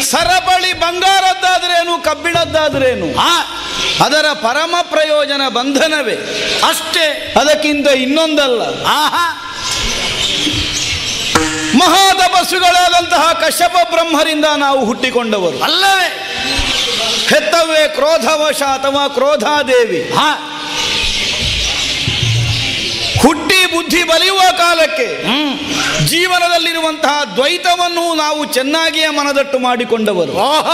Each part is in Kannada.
ಸರಪಳಿ ಬಂಗಾರದ್ದಾದ್ರೇನು ಕಬ್ಬಿಣದ್ದಾದ್ರೇನು ಆ ಅದರ ಪರಮ ಪ್ರಯೋಜನ ಬಂಧನವೇ ಅಷ್ಟೇ ಅದಕ್ಕಿಂತ ಇನ್ನೊಂದಲ್ಲ ಆಹಾ ಮಹಾತಪಸ್ಸುಗಳಾದಂತಹ ಕಶ್ಯಪ ಬ್ರಹ್ಮರಿಂದ ನಾವು ಹುಟ್ಟಿಕೊಂಡವರು ಅಲ್ಲವೇ ಹೆತ್ತವೇ ಕ್ರೋಧವಶ ಅಥವಾ ಕ್ರೋಧಾದೇವಿ ಹಾ ಹುಟ್ಟಿ ಬುದ್ಧಿ ಬಲಿಯುವ ಕಾಲಕ್ಕೆ ಹ್ಮ್ ಜೀವನದಲ್ಲಿರುವಂತಹ ದ್ವೈತವನ್ನು ನಾವು ಚೆನ್ನಾಗಿಯೇ ಮನದಟ್ಟು ಮಾಡಿಕೊಂಡವರು ಓಹ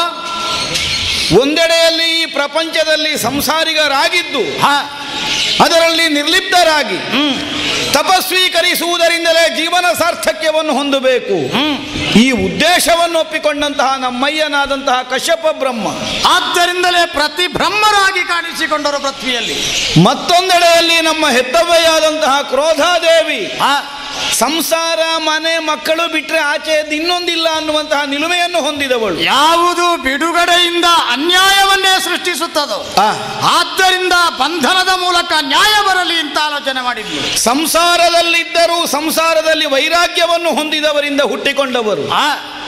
ಒಂದೆಡೆಯಲ್ಲಿ ಈ ಪ್ರಪಂಚದಲ್ಲಿ ಸಂಸಾರಿಗರಾಗಿದ್ದು ಹಾ ಅದರಲ್ಲಿ ನಿರ್ಲಿಪ್ತರಾಗಿ ಹ್ಮ್ ತಪಸ್ವೀಕರಿಸುವುದರಿಂದಲೇ ಜೀವನ ಸಾರ್ಥಕ್ಯವನ್ನು ಹೊಂದಬೇಕು ಹ್ಮ್ ಈ ಉದ್ದೇಶವನ್ನು ಒಪ್ಪಿಕೊಂಡಂತಹ ನಮ್ಮಯ್ಯನಾದಂತಹ ಕಶ್ಯಪ ಬ್ರಹ್ಮ ಆದ್ದರಿಂದಲೇ ಪ್ರತಿ ಬ್ರಹ್ಮರಾಗಿ ಕಾಣಿಸಿಕೊಂಡರು ಪೃಥ್ವಿಯಲ್ಲಿ ಮತ್ತೊಂದೆಡೆಯಲ್ಲಿ ನಮ್ಮ ಹೆತ್ತವ್ವೆಯಾದಂತಹ ಕ್ರೋಧಾದೇವಿ ಹಾ ಸಂಸಾರ ಮನೆ ಮಕ್ಕಳು ಬಿಟ್ಟರೆ ಆಚೆ ಇನ್ನೊಂದಿಲ್ಲ ಅನ್ನುವಂತಹ ನಿಲುಮೆಯನ್ನು ಹೊಂದಿದವಳು ಯಾವುದು ಬಿಡುಗಡೆಯಿಂದ ಅನ್ಯಾಯವನ್ನೇ ಸೃಷ್ಟಿಸುತ್ತದೋ ಆ, ಆದ್ದರಿಂದ ಬಂಧನದ ಮೂಲಕ ನ್ಯಾಯ ಬರಲಿ ಅಂತ ಆಲೋಚನೆ ಮಾಡಿದ್ಲು ಸಂಸಾರದಲ್ಲಿದ್ದರೂ ಸಂಸಾರದಲ್ಲಿ ವೈರಾಗ್ಯವನ್ನು ಹೊಂದಿದವರಿಂದ ಹುಟ್ಟಿಕೊಂಡವರು ಆ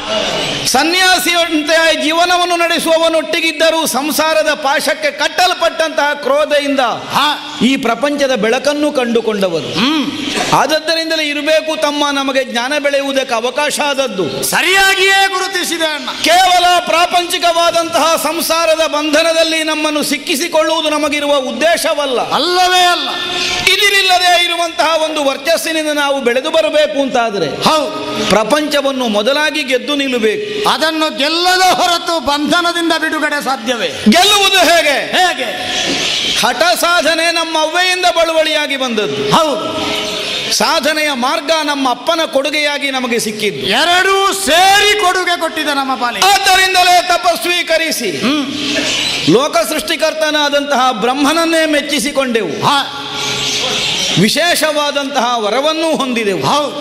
ಸನ್ಯಾಸಿಯಂತೆ ಜೀವನವನ್ನು ನಡೆಸುವವನೊಟ್ಟಿಗಿದ್ದರೂ ಸಂಸಾರದ ಪಾಶಕ್ಕೆ ಕಟ್ಟಲ್ಪಟ್ಟಂತಹ ಕ್ರೋಧೆಯಿಂದ ಹಾ ಈ ಪ್ರಪಂಚದ ಬೆಳಕನ್ನು ಕಂಡುಕೊಂಡವರು ಹ್ಮ್ ಆದದ್ದರಿಂದಲೇ ಇರಬೇಕು ತಮ್ಮ ನಮಗೆ ಜ್ಞಾನ ಬೆಳೆಯುವುದಕ್ಕೆ ಅವಕಾಶ ಆದದ್ದು ಸರಿಯಾಗಿಯೇ ಗುರುತಿಸಿದೆ ಅಣ್ಣ ಕೇವಲ ಪ್ರಾಪಂಚಿಕವಾದಂತಹ ಸಂಸಾರದ ಬಂಧನದಲ್ಲಿ ನಮ್ಮನ್ನು ಸಿಕ್ಕಿಸಿಕೊಳ್ಳುವುದು ನಮಗಿರುವ ಉದ್ದೇಶವಲ್ಲ ಅಲ್ಲವೇ ಅಲ್ಲ ಇದಿಲ್ಲದೆ ಇರುವಂತಹ ಒಂದು ವರ್ಚಸ್ಸಿನಿಂದ ನಾವು ಬೆಳೆದು ಬರಬೇಕು ಅಂತಾದರೆ ಹೌದು ಪ್ರಪಂಚವನ್ನು ಮೊದಲಾಗಿ ಗೆದ್ದು ನಿಲ್ಲಬೇಕು ಅದನ್ನು ಗೆಲ್ಲದ ಹೊರತು ಬಂಧನದಿಂದ ಬಿಡುಗಡೆ ಸಾಧ್ಯವೇ ಗೆಲ್ಲುವುದು ಹೇಗೆ ಹೇಗೆ ಹಠ ಸಾಧನೆ ನಮ್ಮ ಅವ್ವೆಯಿಂದ ಬಳುವಳಿಯಾಗಿ ಬಂದದ್ದು ಹೌದು ಸಾಧನೆಯ ಮಾರ್ಗ ನಮ್ಮ ಅಪ್ಪನ ಕೊಡುಗೆಯಾಗಿ ನಮಗೆ ಸಿಕ್ಕಿದ್ದು ಎರಡೂ ಸೇರಿ ಕೊಡುಗೆ ಕೊಟ್ಟಿದೆ ನಮ್ಮ ಪಾಲಿಗೆ ಆದ್ದರಿಂದಲೇ ತಪಸ್ವೀಕರಿಸಿ ಹ್ಮ್ ಲೋಕ ಸೃಷ್ಟಿಕರ್ತನಾದಂತಹ ಬ್ರಹ್ಮನನ್ನೇ ಮೆಚ್ಚಿಸಿಕೊಂಡೆವು ಹಾ ವಿಶೇಷವಾದಂತಹ ವರವನ್ನೂ ಹೊಂದಿದೆವು ಹೌದು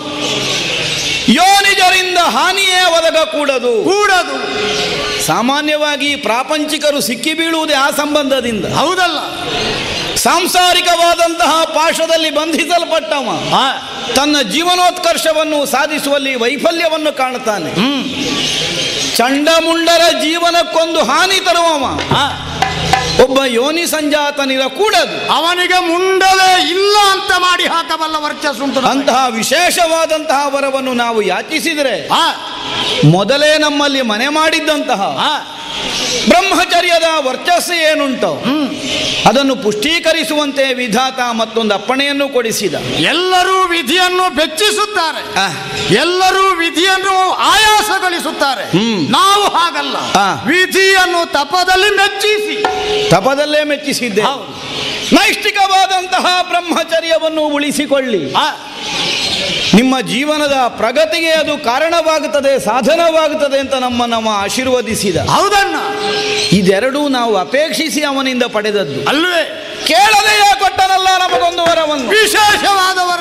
ಯೋನಿಜರಿಂದ ಹಾನಿಯೇ ಒದಗಕೂಡದು ಕೂಡದು ಸಾಮಾನ್ಯವಾಗಿ ಪ್ರಾಪಂಚಿಕರು ಸಿಕ್ಕಿ ಬೀಳುವುದೇ ಆ ಸಂಬಂಧದಿಂದ ಹೌದಲ್ಲ ಸಾಂಸಾರಿಕವಾದಂತಹ ಪಾಶದಲ್ಲಿ ಬಂಧಿಸಲ್ಪಟ್ಟವ ಹಾ ತನ್ನ ಜೀವನೋತ್ಕರ್ಷವನ್ನು ಸಾಧಿಸುವಲ್ಲಿ ವೈಫಲ್ಯವನ್ನು ಕಾಣುತ್ತಾನೆ ಹ್ಮ್ ಚಂಡಮುಂಡರ ಜೀವನಕ್ಕೊಂದು ಹಾನಿ ತರುವವ ಹಾ ಒಬ್ಬ ಯೋನಿ ಸಂಜಾತನಿರ ಕೂಡದು ಅವನಿಗೆ ಮುಂಡವೇ ಇಲ್ಲ ಅಂತ ಮಾಡಿ ಹಾಕಬಲ್ಲ ವರ್ಚಸ್ಸುಂಟು ನಮಗೆ. ಅಂತಹ ವಿಶೇಷವಾದಂತಹ ವರವನ್ನು ನಾವು ಯಾಚಿಸಿದರೆ ಹಾ ಮೊದಲೇ ನಮ್ಮಲ್ಲಿ ಮನೆ ಮಾಡಿದ್ದಂತಹ ಹಾ ಬ್ರಹ್ಮಚರ್ಯದ ವರ್ಚಸ್ಸು ಏನುಂಟೋ ಹ್ಮ್ ಅದನ್ನು ಪುಷ್ಟೀಕರಿಸುವಂತೆ ವಿಧಾತ ಮತ್ತೊಂದು ಅಪ್ಪಣೆಯನ್ನು ಕೊಡಿಸಿದ ಎಲ್ಲರೂ ವಿಧಿಯನ್ನು ಬೆಚ್ಚಿಸುತ್ತಾರೆ ಆ, ಎಲ್ಲರೂ ವಿಧಿಯನ್ನು ಆಯಾಸಗೊಳಿಸುತ್ತಾರೆ ಹ್ಮ್. ನಾವು ಹಾಗಲ್ಲ ಆ. ವಿಧಿಯನ್ನು ತಪದಲ್ಲಿ ಮೆಚ್ಚಿಸಿ ತಪದಲ್ಲೇ ಮೆಚ್ಚಿಸಿದ್ದೆ ಹೌದು. ನೈಷ್ಠಿಕವಾದಂತಹ ಬ್ರಹ್ಮಚರ್ಯವನ್ನು ಉಳಿಸಿಕೊಳ್ಳಿ ಆ, ನಿಮ್ಮ ಜೀವನದ ಪ್ರಗತಿಗೆ ಅದು ಕಾರಣವಾಗುತ್ತದೆ ಸಾಧನವಾಗುತ್ತದೆ ಅಂತ ನಮ್ಮ ನಮ್ಮ ಆಶೀರ್ವದಿಸಿದ ಹೌದಣ್ಣ ಇದೆರಡೂ ನಾವು ಅಪೇಕ್ಷಿಸಿ ಅವನಿಂದ ಪಡೆದದ್ದು ಅಲ್ವೇ ಕೇಳದೆಯೇ ಕೊಟ್ಟನಲ್ಲ ನಮಗೊಂದು ವರವನ್ನು ವಿಶೇಷವಾದವರ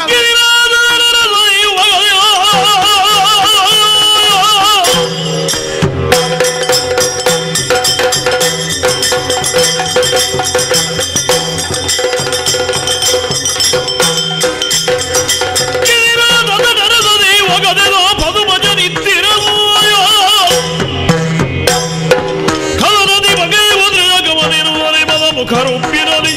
ಮುಖರೊಪ್ಪಿರಲಿ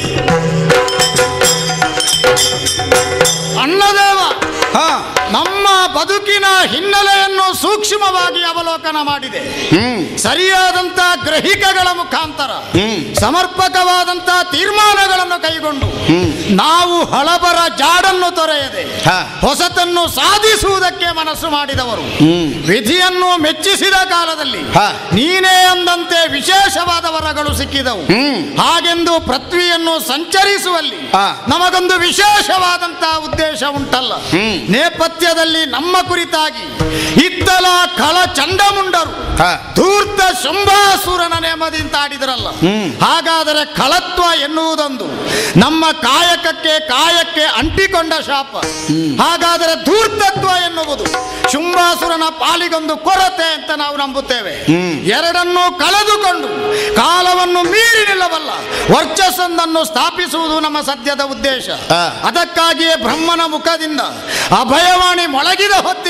ಅಣ್ಣದೇವ ಹಾ ನಮ್ಮ ಬದುಕಿನ ಹಿನ್ನೆಲೆಯನ್ನು ಸೂಕ್ಷ್ಮವಾಗಿ ಅವಲೋಕನ ಮಾಡಿದೆ ಸರಿಯಾದಂತ ಗ್ರಹಿಕೆಗಳ ಮುಖಾಂತರ ಸಮರ್ಪಕವಾದಂತ ತೀರ್ಮಾನಗಳನ್ನು ಕೈಗೊಂಡು ನಾವು ಹಳಬರ ಜಾಡನ್ನು ತೊರೆಯದೆ ಹಾ. ಹೊಸತನ್ನು ಸಾಧಿಸುವುದಕ್ಕೆ ಮನಸ್ಸು ಮಾಡಿದವರು ವಿಧಿಯನ್ನು ಮೆಚ್ಚಿಸಿದ ಕಾಲದಲ್ಲಿ ಹಾ. ನೀನೇ ಅಂದಂತೆ ವಿಶೇಷವಾದ ವರಗಳು ಸಿಕ್ಕಿದವು ಹಾಗೆಂದು ಪೃಥ್ವಿಯನ್ನು ಸಂಚರಿಸುವಲ್ಲಿ ಹಾ. ನಮಗೊಂದು ವಿಶೇಷವಾದಂತಹ ಉದ್ದೇಶ ಉಂಟಲ್ಲ ನೇಪಥ್ಯದಲ್ಲಿ ನಮ್ಮ ಕುರಿತಾಗಿ ಇತ್ತಲ ಕಳ ಚಂಡಮುಂಡರು ಹಾ. ಧೂರ್ತ ಶಂಭಾಸುರನ ನೇಮದಿಂದ ಆಡಿದರಲ್ಲ ಹಾಗಾದರೆ ಕಳತ್ವ ಎನ್ನುವುದೊಂದು ನಮ್ಮ ಕಾಯಕಕ್ಕೆ ಕಾಯಕ್ಕೆ ಅಂಟಿಕೊಂಡ ಶಾಪ ಹಾಗಾದರೆ ಧೂರ್ತತ್ವ ಎನ್ನುವುದು ಶುಂಭಾಸುರನ ಪಾಲಿಗೊಂದು ಕೊರತೆ ಅಂತ ನಾವು ನಂಬುತ್ತೇವೆ ಎರಡನ್ನೂ ಕಳೆದುಕೊಂಡು ಕಾಲವನ್ನು ಮೀರಿ ನಿಲ್ಲಬಲ್ಲ ವರ್ಚಸ್ಸೊಂದನ್ನು ಸ್ಥಾಪಿಸುವುದು ನಮ್ಮ ಸದ್ಯದ ಉದ್ದೇಶ ಆ. ಅದಕ್ಕಾಗಿಯೇ ಬ್ರಹ್ಮನ ಮುಖದಿಂದ ಅಭಯವಾಣಿ ಮೊಳಗಿದ ಹೊತ್ತಿಗೆ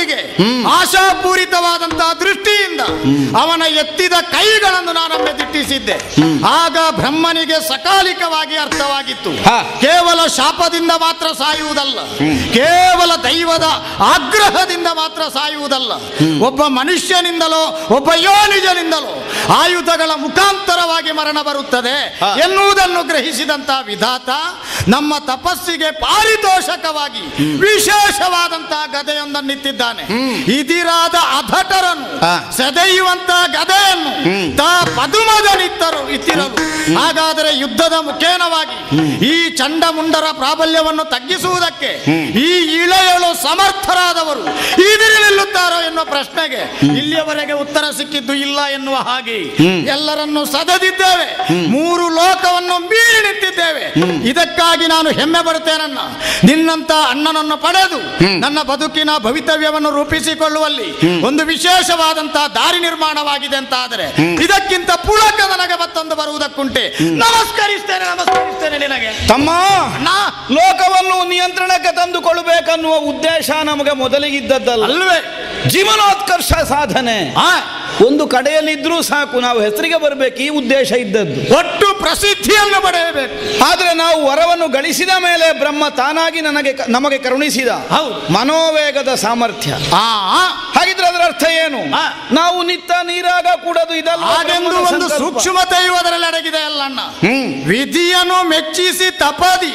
ಬ್ರಹ್ಮನಿಗೆ ಆಶಾಪೂರಿತವಾದಂತಹ ದೃಷ್ಟಿಯಿಂದ ಅವನ ಎತ್ತಿದ ಕೈಗಳನ್ನು ನಾನೊಮ್ಮೆ ದಿಟ್ಟಿಸಿದ್ದೆ ಆಗ ಬ್ರಹ್ಮನಿಗೆ ಸಕಾಲಿಕವಾಗಿ ಅರ್ಥವಾಗಿತ್ತು ಹಾ. ಕೇವಲ ಶಾಪದಿಂದ ಮಾತ್ರ ಸಾಯುವುದಲ್ಲ ಕೇವಲ ದೈವದ ಆಗ್ರಹದಿಂದ ಮಾತ್ರ ಸಾಯುವುದಲ್ಲ ಒಬ್ಬ ಮನುಷ್ಯನಿಂದಲೋ ಒಬ್ಬ ಯೋನಿಜನಿಂದಲೋ ಆಯುಧಗಳ ಮುಖಾಂತರವಾಗಿ ಮರಣ ಬರುತ್ತದೆ ಹಾ. ಎನ್ನುವುದನ್ನು ಗ್ರಹಿಸಿದಂತಹ ವಿಧಾತ ನಮ್ಮ ತಪಸ್ಸಿಗೆ ಪಾರಿತೋಷಕವಾಗಿ ವಿಶೇಷವಾದಂತಹ ಗದೆಯೊಂದನ್ನಿತ್ತಿದ್ದಾನೆ ಇದಿರಾದ ಅಧಟರನ್ನು ಹಾ. ಸೆದೆಯುವಂತಹ ಗದೆಯನ್ನು ತಾ ಪದುಮದನಿತ್ತರು ಇತ್ತಿರಲು ಹಾಗಾದರೆ ಯುದ್ಧದ ಮುಖೇನವಾಗಿ ಈ ಚಂಡಮುಂಡರ ಪ್ರಾಬಲ್ಯವನ್ನು ತಗ್ಗಿಸುವುದಕ್ಕೆ ಈ ಇಳೆಯಳು ಸಮರ್ಥರಾದವರು ಇದಿರಿ ನಿಲ್ಲುತ್ತಾರೋ ಎನ್ನುವ ಪ್ರಶ್ನೆಗೆ ಇಲ್ಲಿಯವರೆಗೆ ಉತ್ತರ ಸಿಕ್ಕಿದ್ದು ಇಲ್ಲ ಎನ್ನುವ ಹಾಗೆ ಎಲ್ಲರನ್ನು ಸದದಿದ್ದೇವೆ ಮೂರು ಲೋಕವನ್ನು ಮೀರಿ ನಿಂತಿದ್ದೇವೆ ಇದಕ್ಕಾಗಿ ನಾನು ಹೆಮ್ಮೆ ಪಡುತ್ತೇನನ್ನ ನಿನ್ನಂತ ಅಣ್ಣನನ್ನು ಪಡೆದು ನನ್ನ ಬದುಕಿನ ಭವಿತವ್ಯವನ್ನು ರೂಪಿಸಿಕೊಳ್ಳುವಲ್ಲಿ ಒಂದು ವಿಶೇಷವಾದಂತಹ ದಾರಿ ನಿರ್ಮಾಣವಾಗಿದೆ ಅಂತ ಆದರೆ ಇದಕ್ಕಿಂತ ಪುಳಕ ನನಗೆ ಮತ್ತೊಂದು ಬರುವುದಕ್ಕುಂಟೆ ನಮಸ್ಕರಿಸ್ತೇನೆ ನಮಸ್ಕರಿಸ್ತೇನೆ ನಿನಗೆ ತಮ್ಮ ಅಣ್ಣ ಲೋಕವನ್ನು ನಿಯಂತ್ರಣಕ್ಕೆ ತಂದುಕೊಳ್ಬೇಕನ್ನುವ ಉದ್ದೇಶ ನಮಗೆ ಮೊದಲಿಗಿದ್ದದ್ದಲ್ಲ ಅಲ್ವೇ ಜೀವನೋತ್ಕರ್ಷ ಸಾಧನೆ ಆ, ಒಂದು ಕಡೆಯಲ್ಲಿದ್ರೂ ಸಾಕು ನಾವು ಹೆಸರಿಗೆ ಬರಬೇಕು ಈ ಉದ್ದೇಶ ಇದ್ದದ್ದು ಒಟ್ಟು ಪ್ರಸಿದ್ಧಿಯನ್ನು ಪಡೆಯಬೇಕು ಆದ್ರೆ ನಾವು ವರವನ್ನು ಗಳಿಸಿದ ಮೇಲೆ ಬ್ರಹ್ಮ ತಾನಾಗಿ ನನಗೆ ನಮಗೆ ಕರುಣಿಸಿದ ಹೌದು. ಮನೋವೇಗದ ಸಾಮರ್ಥ್ಯ ಆ ಆ, ಹಾಗಿದ್ರೆ ಅದರ ಅರ್ಥ ಏನು ಆ. ನಾವು ನಿತ್ತ ನೀರಾಗ ಕೂಡದು ಇದಲ್ಲ ಹಾಗೆಂದು ಒಂದು ಸೂಕ್ಷ್ಮತೆಯು ಅದರಲ್ಲಿ ಅಡಗಿದೆ ಅಲ್ಲಣ್ಣ ಹ್ಮ್. ವಿಧಿಯನ್ನು ಮೆಚ್ಚಿಸಿ ತಪದಿ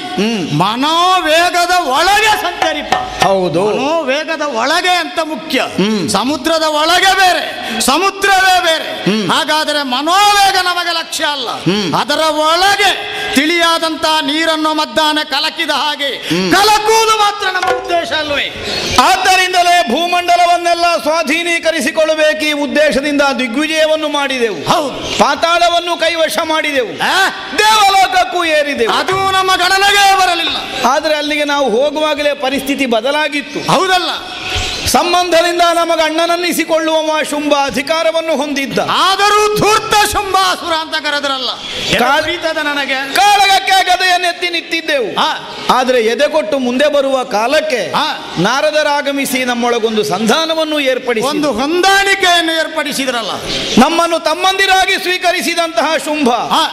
ಮನೋವೇಗದ ಒಳಗೆ ಸಂಚರಿಪ ಹೌದು ಮನೋವೇಗದ ಒಳಗೆ ಅಂತ ಮುಖ್ಯ ಸಮುದ್ರದ ಒಳಗೆ ಬೇರೆ ಸಮುದ್ರವೇ ಬೇರೆ ಹಾಗಾದರೆ ಮನೋವೇಗ ನಮಗೆ ಲಕ್ಷ್ಯ ಅಲ್ಲ ಅದರ ಒಳಗೆ ತಿಳಿಯಾದಂತಹ ನೀರನ್ನು ಮಧ್ಯಾಹ್ನ ಕಲಕಿದ ಹಾಗೆ ಕಲಕುವುದು ಮಾತ್ರ ನಮ್ಮ ಉದ್ದೇಶ ಅಲ್ವೇ ಆದ್ದರಿಂದಲೇ ಭೂಮಂಡಲವನ್ನೆಲ್ಲ ಸ್ವಾಧೀನೀಕರಿಸಿಕೊಳ್ಳಬೇಕು ಈ ಉದ್ದೇಶದಿಂದ ದಿಗ್ವಿಜಯವನ್ನು ಮಾಡಿದೆವು ಹೌದು ಪಾತಾಳವನ್ನು ಕೈವಶ ಮಾಡಿದೆವು ಆ? ದೇವಲೋಕಕ್ಕೂ ಏರಿದೆವು ಅದು ನಮ್ಮ ಗಣನೆಗೆ ಬರಲಿಲ್ಲ ಆದ್ರೆ ಅಲ್ಲಿಗೆ ನಾವು ಹೋಗುವಾಗಲೇ ಪರಿಸ್ಥಿತಿ ಬದಲಾಗಿತ್ತು ಹೌದಲ್ಲ ಸಂಬಂಧದಿಂದ ನಮಗೆ ಅಣ್ಣನನ್ನಿಸಿಕೊಳ್ಳುವ ಮಾ ಶುಂಭ ಅಧಿಕಾರವನ್ನು ಹೊಂದಿದ್ದ ಆದರೂ ಧೂರ್ತ ಶುಂಭಾಸುರ ಅಂತ ಕರೆದ್ರಲ್ಲ ಕಾಲ್- ಕಾಲ್ರೀತದ ನನಗೆ ಕಾಳಗಕ್ಕೆ ಗದೆಯನ್ನೆತ್ತಿ ನಿಂತಿದ್ದೆವು ಆ, ಆದ್ರೆ ಎದೆ ಕೊಟ್ಟು ಮುಂದೆ ಬರುವ ಕಾಲಕ್ಕೆ ಆ. ನಾರದರಾಗಮಿಸಿ ನಮ್ಮೊಳಗೊಂದು ಸಂಧಾನವನ್ನು ಏರ್ಪಡಿಸಿ ಒಂದು ಹೊಂದಾಣಿಕೆಯನ್ನು ಏರ್ಪಡಿಸಿದ್ರಲ್ಲ ನಮ್ಮನ್ನು ತಮ್ಮಂದಿರಾಗಿ ಸ್ವೀಕರಿಸಿದಂತಹ ಶುಂಭ ಆ,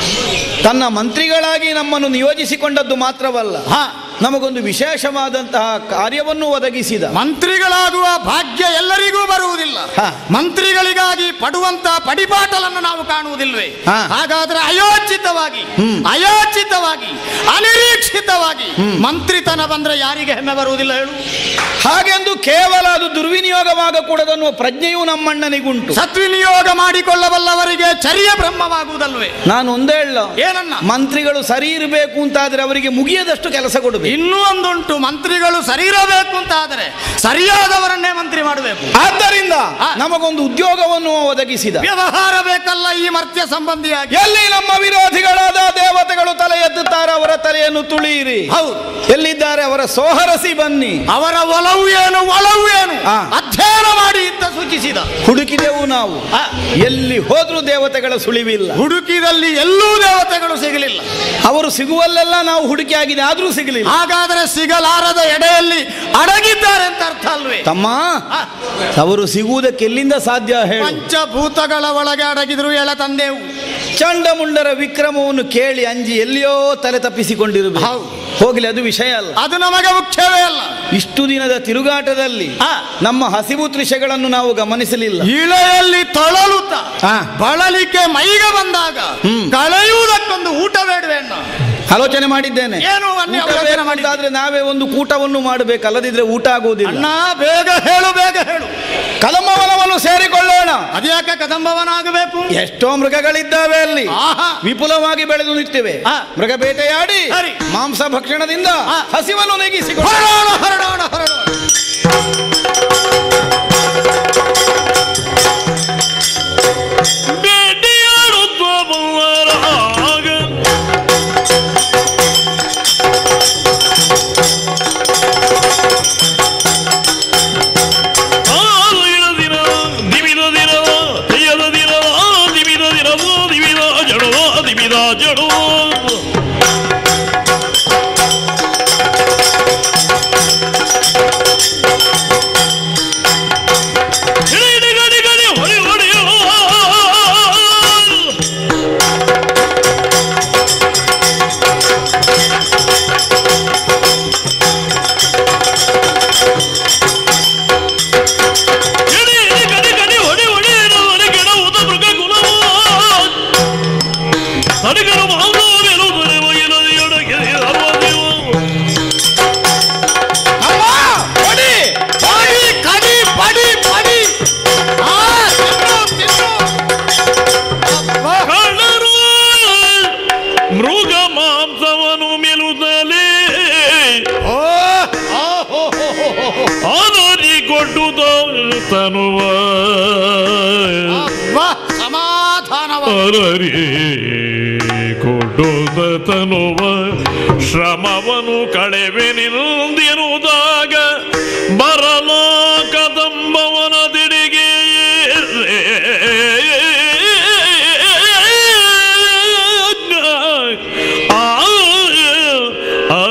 ತನ್ನ ಮಂತ್ರಿಗಳಾಗಿ ನಮ್ಮನ್ನು ನಿಯೋಜಿಸಿಕೊಂಡದ್ದು ಮಾತ್ರವಲ್ಲ ಆ, ನಮಗೊಂದು ವಿಶೇಷವಾದಂತಹ ಕಾರ್ಯವನ್ನು ಒದಗಿಸಿದ ಮಂತ್ರಿಗಳಾಗುವ ಭಾಗ್ಯ ಎಲ್ಲರಿಗೂ ಬರುವುದಿಲ್ಲ ಹಾ. ಮಂತ್ರಿಗಳಿಗಾಗಿ ಪಡುವಂತ ಪಡಿಪಾಟಲನ್ನು ನಾವು ಕಾಣುವುದಿಲ್ವೇ ಹಾ. ಹಾಗಾದ್ರೆ ಅಯೋಚಿತವಾಗಿ ಅಯಾಚಿತವಾಗಿ ಅನಿರೀಕ್ಷಿತವಾಗಿ ಮಂತ್ರಿತನ ಬಂದ್ರೆ ಯಾರಿಗೆ ಹೆಮ್ಮೆ ಬರುವುದಿಲ್ಲ ಹೇಳು ಹಾಗೆಂದು ಕೇವಲ ಅದು ದುರ್ವಿನಿಯೋಗವಾಗಕೂಡದನ್ನುವ ಪ್ರಜ್ಞೆಯೂ ನಮ್ಮಣ್ಣನಿಗುಂಟು ಸದ್ವಿನಿಯೋಗ ಮಾಡಿಕೊಳ್ಳಬಲ್ಲವರಿಗೆ ಚರ್ಯ ಬ್ರಹ್ಮವಾಗುವುದಲ್ವೇ ನಾನು ಒಂದೇ ಹೇಳ ಏನನ್ನ ಮಂತ್ರಿಗಳು ಸರಿ ಇರಬೇಕು ಅಂತಾದ್ರೆ ಅವರಿಗೆ ಮುಗಿಯದಷ್ಟು ಕೆಲಸ ಕೊಡಬೇಕು ಇನ್ನೂ ಒಂದುಂಟು ಮಂತ್ರಿಗಳು ಸರಿ ಇರಬೇಕು ಅಂತ ಆದರೆ ಸರಿಯಾದವರನ್ನೇ ಮಂತ್ರಿ ಮಾಡಬೇಕು ಆದ್ದರಿಂದ ಆ. ನಮಗೊಂದು ಉದ್ಯೋಗವನ್ನು ಒದಗಿಸಿದ ವ್ಯವಹಾರ ಬೇಕಲ್ಲ ಈ ಮರ್ತ್ಯ ಸಂಬಂಧಿಯಾಗಿ ಎಲ್ಲಿ ನಮ್ಮ ವಿರೋಧಿಗಳಾದ ದೇವತೆಗಳು ತಲೆ ಎತ್ತುತ್ತಾರೆ ಅವರ ತಲೆಯನ್ನು ತುಳಿಯಿರಿ ಹೌದು ಎಲ್ಲಿದ್ದಾರೆ ಅವರ ಸೋಹರಸಿ ಬನ್ನಿ ಅವರ ಒಲವು ಏನು ಒಲವು ಏನು ಆ. ಅಧ್ಯಯನ ಮಾಡಿ ಅಂತ ಸೂಚಿಸಿದ ಹುಡುಕಿದೆವು ನಾವು ಆ. ಎಲ್ಲಿ ಹೋದ್ರೂ ದೇವತೆಗಳ ಸುಳಿವಿಲ್ಲ ಹುಡುಕಿದಲ್ಲಿ ಎಲ್ಲೂ ದೇವತೆಗಳು ಸಿಗಲಿಲ್ಲ ಅವರು ಸಿಗುವಲ್ಲೆಲ್ಲ ನಾವು ಹುಡುಕಿ ಆಗಿದೆ ಆದ್ರೂ ಸಿಗಲಿಲ್ಲ ಹಾಗಾದರೆ ಸಿಗಲಾರದ ಎಡೆಯಲ್ಲಿ ಅಡಗಿದ್ದಾರೆ ಅಂತ ಅರ್ಥ ಅಲ್ವೇ ತಮ್ಮ ಆ. ಅವರು ಸಿಗುವುದಕ್ಕೆ ಎಲ್ಲಿಂದ ಸಾಧ್ಯ ಹೇಳು ಪಂಚಭೂತಗಳ ಒಳಗೆ ಅಡಗಿದ್ರು ಎಳ ತಂದೆವು ಚಂಡಮುಂಡರ ವಿಕ್ರಮವನ್ನು ಕೇಳಿ ಅಂಜಿ ಎಲ್ಲಿಯೋ ತಲೆ ತಪ್ಪಿಸಿಕೊಂಡಿರಬೇಕು ಹೌದು. ಹೋಗ್ಲಿ ಅದು ವಿಷಯ ಅಲ್ಲ ಅದು ನಮಗೆ ಮುಖ್ಯವೇ ಅಲ್ಲ ಇಷ್ಟು ದಿನದ ತಿರುಗಾಟದಲ್ಲಿ ಆ. ನಮ್ಮ ಹಸಿವು ತೃಷೆಗಳನ್ನು ನಾವು ಗಮನಿಸಲಿಲ್ಲ ಇಳೆಯಲ್ಲಿ ತೊಳಲುತ್ತ ಆ. ಬಳಲಿಕೆ ಮೈಗೆ ಬಂದಾಗ ಹ್ಮ್. ಕಳೆಯುವುದಕ್ಕೊಂದು ಊಟ ಬೇಡವೆ ಅಣ್ಣ ಆಲೋಚನೆ ಮಾಡಿದ್ದೇನೆ ಏನು ಅನ್ಯ ಊಟ ಆಲೋಚನೆ ಬೇಕು ಮಾಡಿದ್ದೆ? ಅಂತಾದ್ರೆ ನಾವೇ ಒಂದು ಕೂಟವನ್ನು ಮಾಡಬೇಕು ಅಲ್ಲದಿದ್ರೆ ಊಟ ಆಗುವುದಿಲ್ಲ ಅಣ್ಣ ಬೇಗ ಹೇಳು ಬೇಗ ಹೇಳು ಕಲಮವನವನ್ನು ಸೇರಿಕೊಳ್ಳೋಣ ಅದ್ಯಾಕೆ ಕದಂಬವನಾಗಬೇಕು ಎಷ್ಟೋ ಮೃಗಗಳಿದ್ದಾವೆ ಅಲ್ಲಿ ಆಹಾ. ವಿಪುಲವಾಗಿ ಬೆಳೆದು ನಿಂತಿವೆ ಆ. ಮೃಗ ಬೇಟೆಯಾಡಿ ಸರಿ. ಮಾಂಸ ಭಕ್ಷಣದಿಂದ ಆ. ಹಸಿವನ್ನು ನೆಗಿಸಿಕೊಳ್ಳ ಹೊರಡೋಣ ಹೊರಡೋಣ ಹೊರಡೋಣ ಬೇಟೆಯಾಡುತ್ತ ಬರುವರಾಗ ಕಾಲು ಇಳದಿರ ದಿವಿದದಿರ ತೆಯ್ಯದದಿರ ದಿವಿದದಿರ ದಿವಿದ ಜಡುವ ದಿವಿದ ಜಡುವ ಎಡಿ ಕಡಿ ಕಡಿ ಹೊಡಿ ಹೊಡಿ ಎನ್ನುವರೆ ಕೆಡವುದ ಮೃಗ ಕುಲವು ಅಡಿಗರು ಮಾಂಸವೆನುದರೆ ವೈರದಿಯೊಳಗೆ ಅರವದೆವು ಅಮ್ಮ ಹೊಡಿ ಹೊಡಿ ಕಡಿ ಪಡಿ ಪಡಿ ಆ ತಿನ್ನು ತಿನ್ನು ಅಬ್ಬಾ. ಕಳ್ಳರು ಮೃಗ ಮಾಂಸವನ್ನು ಮೆಲುತ್ತಲೇ ಓ ಓ, ಹೋ, ಹೋ, ಹೋ, ಹೋ, ಹೋ. ಆದರಿ ಕೊಟ್ಟುದ ತನುವ ಅಬ್ಬಾ, ಸಮಾಧಾನವ ಅರರಿ ಕೊಟ್ಟುದ ತನುವ ಶ್ರಮವನು ಕಳೆವೆನೆಂದಿರುವುದಾಗ ಬರಲ ಕದಂಬವನ ದಿಡಿಗೆ ಆ ಆ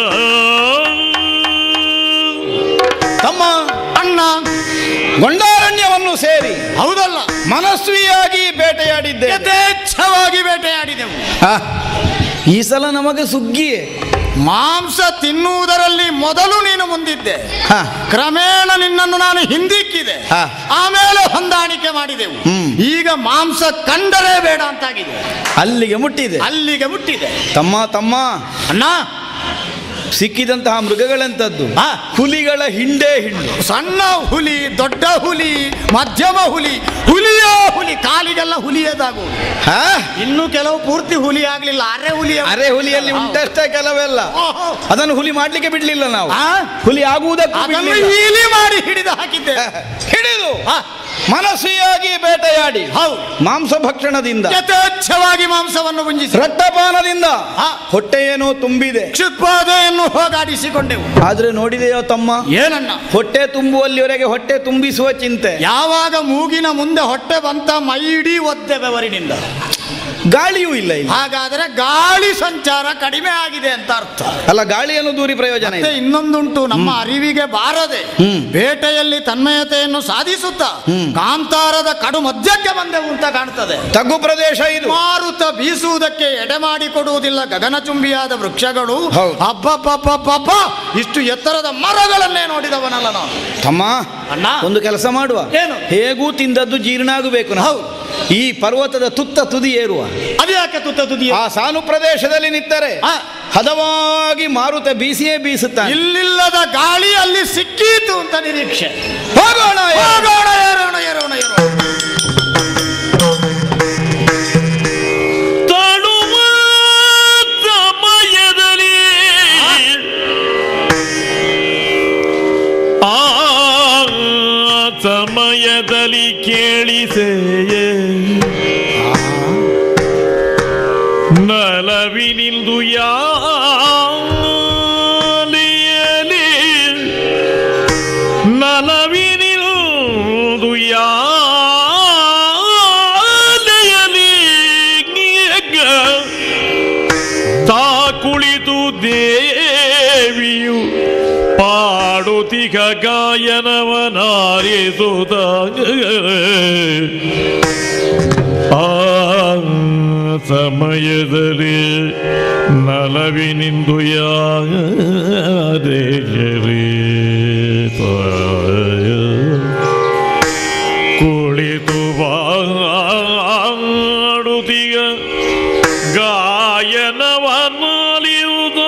ತಮ್ಮ ಅಣ್ಣ ಗೊಂಡಾರಣ್ಯವನ್ನು ಸೇರಿ ಹೌದಲ್ಲ ಮನಸ್ವಿಯಾಗಿ ಬೇಟೆಯಾಡಿದ್ದೆ ಯಥೇಚ್ಛವಾಗಿ ಬೇಟೆಯಾಡಿದೆವು ಆ, ಈ ಸಲ ನಮಗೆ ಸುಗ್ಗಿಯೇ ಮಾಂಸ ತಿನ್ನುವುದರಲ್ಲಿ ಮೊದಲು ನೀನು ಮುಂದಿದ್ದೆ ಹ. ಕ್ರಮೇಣ ನಿನ್ನನ್ನು ನಾನು ಹಿಂದಿಕ್ಕಿದೆ ಹ. ಆಮೇಲೆ ಹೊಂದಾಣಿಕೆ ಮಾಡಿದೆವು ಹ್ಮ್. ಈಗ ಮಾಂಸ ಕಂಡರೆ ಬೇಡ ಅಂತಾಗಿದೆ ಅಲ್ಲಿಗೆ ಮುಟ್ಟಿದೆ ಅಲ್ಲಿಗೆ ಮುಟ್ಟಿದೆ ತಮ್ಮ ತಮ್ಮ ಅಣ್ಣ ಸಿಕ್ಕಿದಂತಹ ಮೃಗಗಳೆಂತದ್ದು ಆ. ಹುಲಿಗಳ ಹಿಂಡೆ ಹಿಂಡು ಸಣ್ಣ ಹುಲಿ ದೊಡ್ಡ ಹುಲಿ ಮಧ್ಯಮ ಹುಲಿ ಹುಲಿಯೋ ಹುಲಿ ಕಾಲಿಗೆಲ್ಲ ಹುಲಿಯದಾಗು ಹಾ ಇನ್ನು ಕೆಲವು ಪೂರ್ತಿ ಹುಲಿ ಆಗ್ಲಿಲ್ಲ ಅರೆ ಹುಲಿ ಅರೆ ಹುಲಿಯಲ್ಲಿ ಉಂಟಷ್ಟೇ ಕೆಲವೆಲ್ಲ ಓಹೋ. ಅದನ್ನು ಹುಲಿ ಮಾಡ್ಲಿಕ್ಕೆ ಬಿಡ್ಲಿಲ್ಲ ನಾವು ಆ? ಹುಲಿ ಆಗುವುದಕ್ಕೂ ಅದನ್ನು ಬಿಡ್ಲಿಲ್ಲ. ಹೀಲಿ ಮಾಡಿ ಹಿಡಿದು ಹಾಕಿದ್ದೆ ಹಿಡಿದು ಆ, ಮನಸ್ಸಿಯಾಗಿ ಬೇಟೆಯಾಡಿ ಹೌದು ಮಾಂಸ ಭಕ್ಷಣದಿಂದ ಯಥೇಚ್ಛವಾಗಿ ಮಾಂಸವನ್ನು ಗುಂಜಿಸಿ ರಕ್ತಪಾನದಿಂದ ಆ. ಹೊಟ್ಟೆ ಏನೋ ತುಂಬಿದೆ ಕ್ಷುತ್ಪಾದೆಯನ್ನು ಹೋಗಾಡಿಸಿಕೊಂಡೆವು ಆದ್ರೆ ನೋಡಿದೆಯೋ ತಮ್ಮ ಏನಣ್ಣ ಹೊಟ್ಟೆ ತುಂಬುವಲ್ಲಿವರೆಗೆ ಹೊಟ್ಟೆ ತುಂಬಿಸುವ ಚಿಂತೆ ಯಾವಾಗ ಮೂಗಿನ ಮುಂದೆ ಹೊಟ್ಟೆ ಬಂತ ಮೈ ಇಡೀ ಒದ್ದೆ ಬೆವರಿನಿಂದ ಗಾಳಿಯೂ ಇಲ್ಲ ಇಲ್ಲಿ ಹಾಗಾದ್ರೆ ಗಾಳಿ ಸಂಚಾರ ಕಡಿಮೆ ಆಗಿದೆ ಅಂತ ಅರ್ಥ ಅಲ್ಲ ಗಾಳಿಯನ್ನು ದೂರಿ ಪ್ರಯೋಜನ ಮತ್ತೆ ಇದೆ ಇನ್ನೊಂದುಂಟು ನಮ್ಮ ಅರಿವಿಗೆ ಬಾರದೆ ಹ್ಮ್. ಬೇಟೆಯಲ್ಲಿ ತನ್ಮಯತೆಯನ್ನು ಸಾಧಿಸುತ್ತಾ ಕಾಂತಾರದ ಕಡು ಮಧ್ಯಕ್ಕೆ ಬಂದೆವು ಅಂತ ಕಾಣ್ತದೆ ತಗ್ಗು ಪ್ರದೇಶ ಇದು ಮಾರುತ ಬೀಸುವುದಕ್ಕೆ ಎಡೆ ಮಾಡಿಕೊಡುವುದಿಲ್ಲ ಗಗನಚುಂಬಿಯಾದ ವೃಕ್ಷಗಳು ಹೌದು. ಅಬ್ಬಬ್ಬಬ್ಬಬ್ಬ ಇಷ್ಟು ಎತ್ತರದ ಮರಗಳನ್ನೇ ನೋಡಿದವನಲ್ಲ ನಾನು ತಮ್ಮ ಅಣ್ಣ ಒಂದು ಕೆಲಸ ಮಾಡುವ ಏನು? ಹೇಗೂ ತಿಂದದ್ದು ಜೀರ್ಣ ಆಗಬೇಕು ನಾವು. ಹೌದು. ಈ ಪರ್ವತದ ತುತ್ತ ತುದಿ ಏರುವ ಅದು ಯಾಕೆ ತುತ್ತ ತುದಿ ಆ ಸಾನು ಪ್ರದೇಶದಲ್ಲಿ ನಿಂತರೆ ಆ. ಹದವಾಗಿ ಮಾರುತ ಬೀಸಿಯೇ ಬೀಸುತ್ತಾನೆ ಇಲ್ಲಿಲ್ಲದ ಗಾಳಿ ಅಲ್ಲಿ ಸಿಕ್ಕೀತು ಅಂತ ನಿರೀಕ್ಷೆ ಹೋಗೋಣ ಹೋಗೋಣ ಏರೋಣ ಏರೋಣ ಏರೋಣ ತಡುವ ಸಮಯದಲ್ಲಿ ಆ ಸಮಯದಲ್ಲಿ ಕೇಳಿಸೆಯೇ ನಲವಿನಿಂದು ಯಾಲಿಯಲಿ ನಲವಿನಿಲ್ದು ಯಾಲೆಯಲಿ ತಾ ಕುಳಿತು ದೇವಿಯು ಪಾಡುತಿಗ ಗಾಯನವನಾರಿಸುತ್ತ ಆ ಸಮಯದಲ್ಲಿ ನಲವಿನಿಂದು ಯಾರೇ ಕುಳಿತು ಬಾಡುತ್ತಿಗ ಗಾಯನವನ್ನಲಿಯುವುದು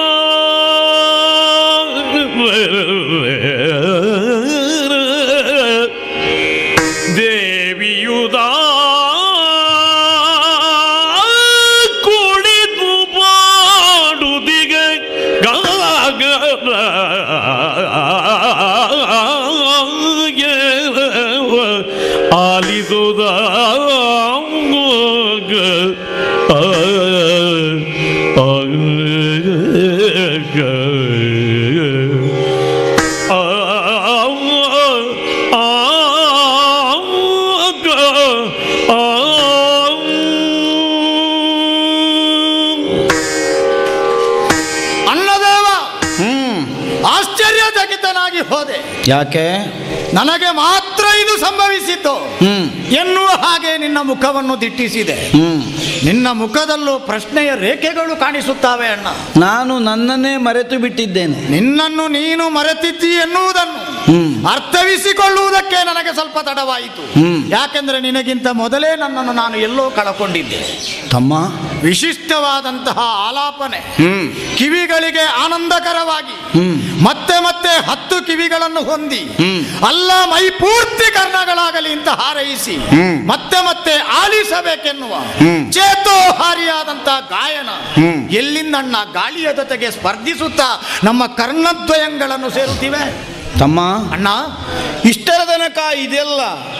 ದೇವಿಯುದ ಕುಳಿತು ಬಾಡುತ್ತಿಗ ಆಲಿಸುದ ಅನ್ನದೇವ ಹ್ಮ್ ಆಶ್ಚರ್ಯಚಕಿತನಾಗಿ ಹೋದೆ ಯಾಕೆ ನನಗೆ ಮಾತ್ರ ಇದು ಸಂಭವಿಸಿತ್ತು ಹ್ಮ್ ಎನ್ನುವ ಹಾಗೆ ನಿನ್ನ ಮುಖವನ್ನು ದಿಟ್ಟಿಸಿದೆ ಹ್ಮ್ ನಿನ್ನ ಮುಖದಲ್ಲೂ ಪ್ರಶ್ನೆಯ ರೇಖೆಗಳು ಕಾಣಿಸುತ್ತಾವೆ ಅಣ್ಣ ನಾನು ನನ್ನನ್ನೇ ಮರೆತು ಬಿಟ್ಟಿದ್ದೇನೆ ನಿನ್ನನ್ನು ನೀನು ಮರೆತಿದ್ದಿ ಎನ್ನುವುದನ್ನು ಅರ್ಥವಿಸಿಕೊಳ್ಳುವುದಕ್ಕೆ ನನಗೆ ಸ್ವಲ್ಪ ತಡವಾಯಿತು ಯಾಕೆಂದ್ರೆ ನಿನಗಿಂತ ಮೊದಲೇ ನನ್ನನ್ನು ನಾನು ಎಲ್ಲೋ ಕಳಕೊಂಡಿದ್ದೆ ತಮ್ಮ ವಿಶಿಷ್ಟವಾದಂತಹ ಆಲಾಪನೆ ಕಿವಿಗಳಿಗೆ ಆನಂದಕರವಾಗಿ ಮತ್ತೆ ಮತ್ತೆ ಹತ್ತು ಕಿವಿಗಳನ್ನು ಹೊಂದಿ ಅಲ್ಲ ಮೈ ಪೂರ್ತಿ ಕರ್ಣಗಳಾಗಲಿ ಅಂತ ಹಾರೈಸಿ ಮತ್ತೆ ಮತ್ತೆ ಆಲಿಸಬೇಕೆನ್ನುವ ಚೇತೋಹಾರಿಯಾದಂತಹ ಗಾಯನ ಎಲ್ಲಿಂದಣ್ಣ ಗಾಳಿಯ ಜೊತೆಗೆ ಸ್ಪರ್ಧಿಸುತ್ತಾ ನಮ್ಮ ಕರ್ಣದ್ವಯಗಳನ್ನು ಸೇರುತ್ತಿವೆ ತಮ್ಮ ಅಣ್ಣ ಇಷ್ಟರ ತನಕ ಇದೆಲ್ಲ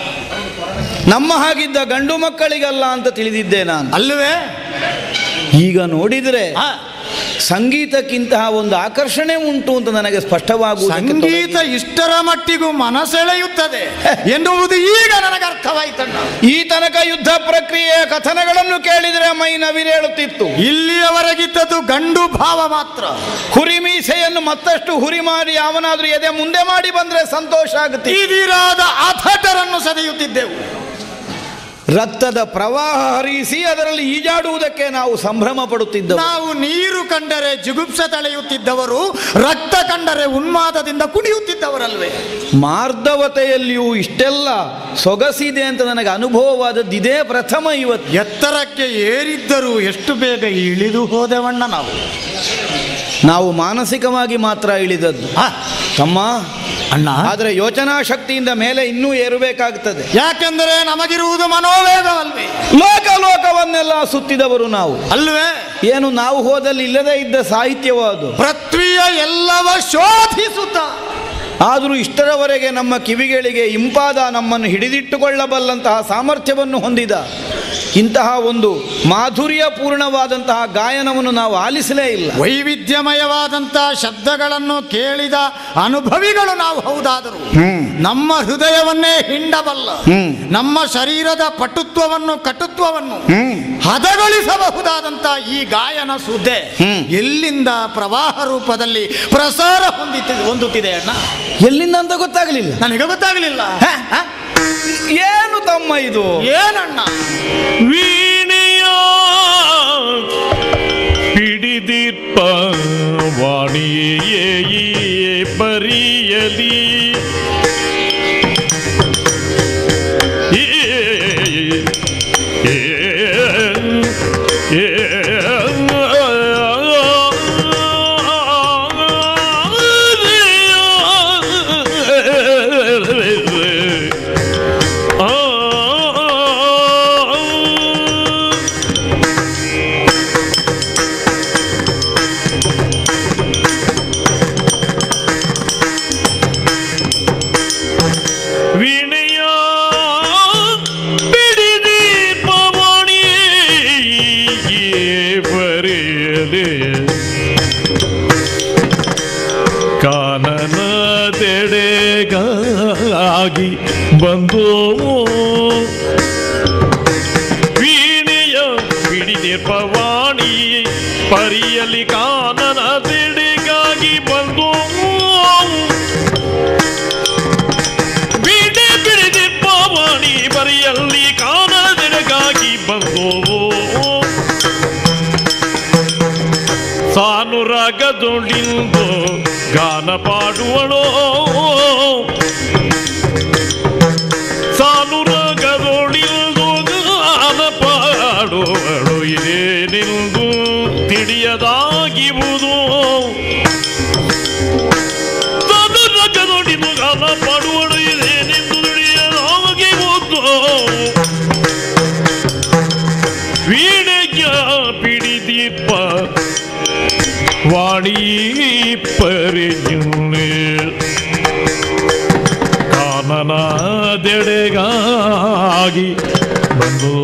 ನಮ್ಮ ಹಾಗಿದ್ದ ಗಂಡು ಮಕ್ಕಳಿಗಲ್ಲ ಅಂತ ತಿಳಿದಿದ್ದೆ ನಾನು ಅಲ್ಲವೇ ಈಗ ನೋಡಿದರೆ ಆ, ಸಂಗೀತಕ್ಕಿಂತಹ ಒಂದು ಆಕರ್ಷಣೆ ಉಂಟು ಅಂತ ನನಗೆ ಸ್ಪಷ್ಟವಾಗುವುದಕ್ಕೆ ಸಂಗೀತ ತೊಡಗಿದೆ. ಇಷ್ಟರ ಮಟ್ಟಿಗೂ ಮನಸೆಳೆಯುತ್ತದೆ ಎನ್ನುವುದು ಈಗ ನನಗೆ ಅರ್ಥವಾಯ್ತಣ್ಣ ಈ ತನಕ ಯುದ್ಧ ಪ್ರಕ್ರಿಯೆಯ ಕಥನಗಳನ್ನು ಕೇಳಿದರೆ ಮೈ ನವಿರೇಳುತ್ತಿತ್ತು ಇಲ್ಲಿಯವರೆಗಿದ್ದದ್ದು ಗಂಡು ಭಾವ ಮಾತ್ರ ಹುರಿ ಮೀಸೆಯನ್ನು ಮತ್ತಷ್ಟು ಹುರಿ ಮಾಡಿ ಯಾವನಾದ್ರೂ ಎದೆ ಮುಂದೆ ಮಾಡಿ ಬಂದ್ರೆ ಸಂತೋಷ ಆಗುತ್ತೆ ಇದಿರಾದ ಅಧಟರನ್ನು ಸೆದೆಯುತ್ತಿದ್ದೆವು ರಕ್ತದ ಪ್ರವಾಹ ಹರಿಸಿ ಅದರಲ್ಲಿ ಈಜಾಡುವುದಕ್ಕೆ ನಾವು ಸಂಭ್ರಮ ಪಡುತ್ತಿದ್ದೆವು ನಾವು ನೀರು ಕಂಡರೆ ಜುಗುಪ್ಸ ತಳೆಯುತ್ತಿದ್ದವರು ರಕ್ತ ಕಂಡರೆ ಉನ್ಮಾದದಿಂದ ಕುಣಿಯುತ್ತಿದ್ದವರಲ್ವೇ ಮಾರ್ಧವತೆಯಲ್ಲಿಯೂ ಇಷ್ಟೆಲ್ಲ ಸೊಗಸಿದೆ ಅಂತ ನನಗೆ ಅನುಭವವಾದದ್ದು ಇದೇ ಪ್ರಥಮ ಇವತ್ತು ಎತ್ತರಕ್ಕೆ ಏರಿದ್ದರೂ ಎಷ್ಟು ಬೇಗ ಇಳಿದು ಹೋದೆವಣ್ಣ ನಾವು ನಾವು ಮಾನಸಿಕವಾಗಿ ಮಾತ್ರ ಇಳಿದದ್ದು ಆ, ತಮ್ಮ ಅಣ್ಣ ಆದರೆ ಯೋಚನಾ ಶಕ್ತಿಯಿಂದ ಮೇಲೆ ಇನ್ನೂ ಏರಬೇಕಾಗ್ತದೆ ಯಾಕೆಂದರೆ ನಮಗಿರುವುದು ಮನೋವೇಗವಲ್ವೇ ಲೋಕ ಲೋಕವನ್ನೆಲ್ಲ ಸುತ್ತಿದವರು ನಾವು ಅಲ್ವೇ ಏನು ನಾವು ಹೋದಲ್ಲಿ ಇಲ್ಲದೇ ಇದ್ದ ಸಾಹಿತ್ಯವಾದು ಪೃಥ್ವಿಯ ಎಲ್ಲವ ಶೋಧಿಸುತ್ತ ಆದರೂ ಇಷ್ಟರವರೆಗೆ ನಮ್ಮ ಕಿವಿಗಳಿಗೆ ಇಂಪಾದ ನಮ್ಮನ್ನು ಹಿಡಿದಿಟ್ಟುಕೊಳ್ಳಬಲ್ಲಂತಹ ಸಾಮರ್ಥ್ಯವನ್ನು ಹೊಂದಿದ ಇಂತಹ ಒಂದು ಮಾಧುರ್ಯಪೂರ್ಣವಾದಂತಹ ಗಾಯನವನ್ನು ನಾವು ಆಲಿಸಲೇ ಇಲ್ಲ ವೈವಿಧ್ಯಮಯವಾದಂತಹ ಶಬ್ದಗಳನ್ನು ಕೇಳಿದ ಅನುಭವಿಗಳು ನಾವು ಹೌದಾದರು ನಮ್ಮ ಹೃದಯವನ್ನೇ ಹಿಂಡಬಲ್ಲ ನಮ್ಮ ಶರೀರದ ಪಟುತ್ವವನ್ನು ಕಟುತ್ವವನ್ನು ಹದಗೊಳಿಸಬಹುದಾದಂತಹ ಈ ಗಾಯನ ಸುದ್ದೆ ಎಲ್ಲಿಂದ ಪ್ರವಾಹ ರೂಪದಲ್ಲಿ ಪ್ರಸಾರ ಹೊಂದಿತಿ ಹೊಂದುತ್ತಿದೆ ಅಣ್ಣ ಎಲ್ಲಿಂದ ಅಂತ ಗೊತ್ತಾಗಲಿಲ್ಲ ನನಗೆ ಗೊತ್ತಾಗಲಿಲ್ಲ ಏನು ತಮ್ಮ ಇದು ಏನಣ್ಣ ವೀಣೆಯ ಹಿಡಿದಿಪ್ಪ ವಾಣಿಯೇ ಈ ಬರಿಯಲಿ ಏ, ಏ, ಏ, ವೀಣೆಯ ಬಿಡಿದಿ ಪವಣಿ ಬರೆಯಲೆ ಕಾನನದೆಡೆಗಾಗಿ ಬಂದೋ ವೀಣೆಯ ಬಿಡಿದೆ ಪವಾಣಿ ಪರಿಯಲಿ ಕಾನನದೆಡೆಗಾಗಿ ಬಂದೋ ಬೀಡೆ ಬಿಡಿದೆ ಪವಾಣಿ ಬರಿಯಲ್ಲಿ ಕಾನದೆಡೆಗಾಗಿ ಬಂದೋ ಸಾನು ರಾಗದೊಳಿಂದು ಗಾನ ಪಾಡುವಳೋ ಸಾನು ರಾಗದೊಳಿಂದು ಗಾನ ಪಾಡುವಳು ಇದೇನೆಂದು ತಿಳಿಯದಾಗಿರುವುದು ಸಾನು ರಾಗದೊಳಿಂದು ಗಾನ ಪಾಡುವಳು ಇದೇನೆಂದು ತಿಳಿಯದಾಗಿರುವುದು ವೀಣೆಯ ಪಿಡಿದೀಪ ವಾಣಿ ಪರಿಯುನೆ ಕಾನನದೆಡೆಗಾಗಿ ಬಂದು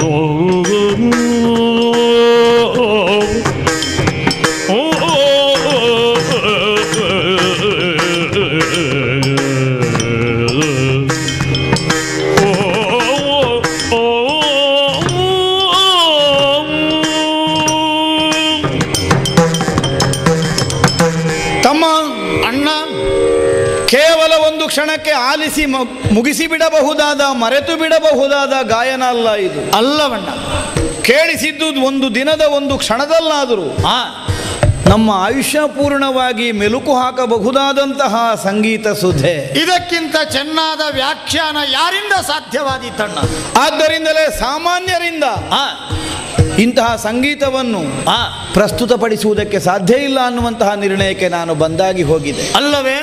ತಮ್ಮ ಅಣ್ಣ ಕೇವಲ ಒಂದು ಕ್ಷಣಕ್ಕೆ ಆಲಿಸಿ ಮ- ಮುಗಿಸಿ ಬಿಡಬಹುದಾದ ಮರೆತು ಬಿಡಬಹುದಾದ ಗಾಯನ ಅಲ್ಲ ಇದು ಅಲ್ಲವಣ್ಣ ಕೇಳಿಸಿದ್ದು ಒಂದು ದಿನದ ಒಂದು ಕ್ಷಣದಲ್ಲಾದರೂ ಆ ನಮ್ಮ ಆಯುಷ್ಯ ಪೂರ್ಣವಾಗಿ ಮೆಲುಕು ಹಾಕಬಹುದಾದಂತಹ ಸಂಗೀತ ಸುಧೆ ಇದಕ್ಕಿಂತ ಚೆನ್ನಾದ ವ್ಯಾಖ್ಯಾನ ಯಾರಿಂದ ಸಾಧ್ಯವಾದೀತಣ್ಣ ಆದ್ದರಿಂದಲೇ ಸಾಮಾನ್ಯರಿಂದ ಆ, ಇಂತಹ ಸಂಗೀತವನ್ನು ಆ, ಪ್ರಸ್ತುತಪಡಿಸುವುದಕ್ಕೆ ಸಾಧ್ಯ ಇಲ್ಲ ಅನ್ನುವಂತಹ ನಿರ್ಣಯಕ್ಕೆ ನಾನು ಬಂದಾಗಿ ಹೋಗಿದೆ ಅಲ್ಲವೇ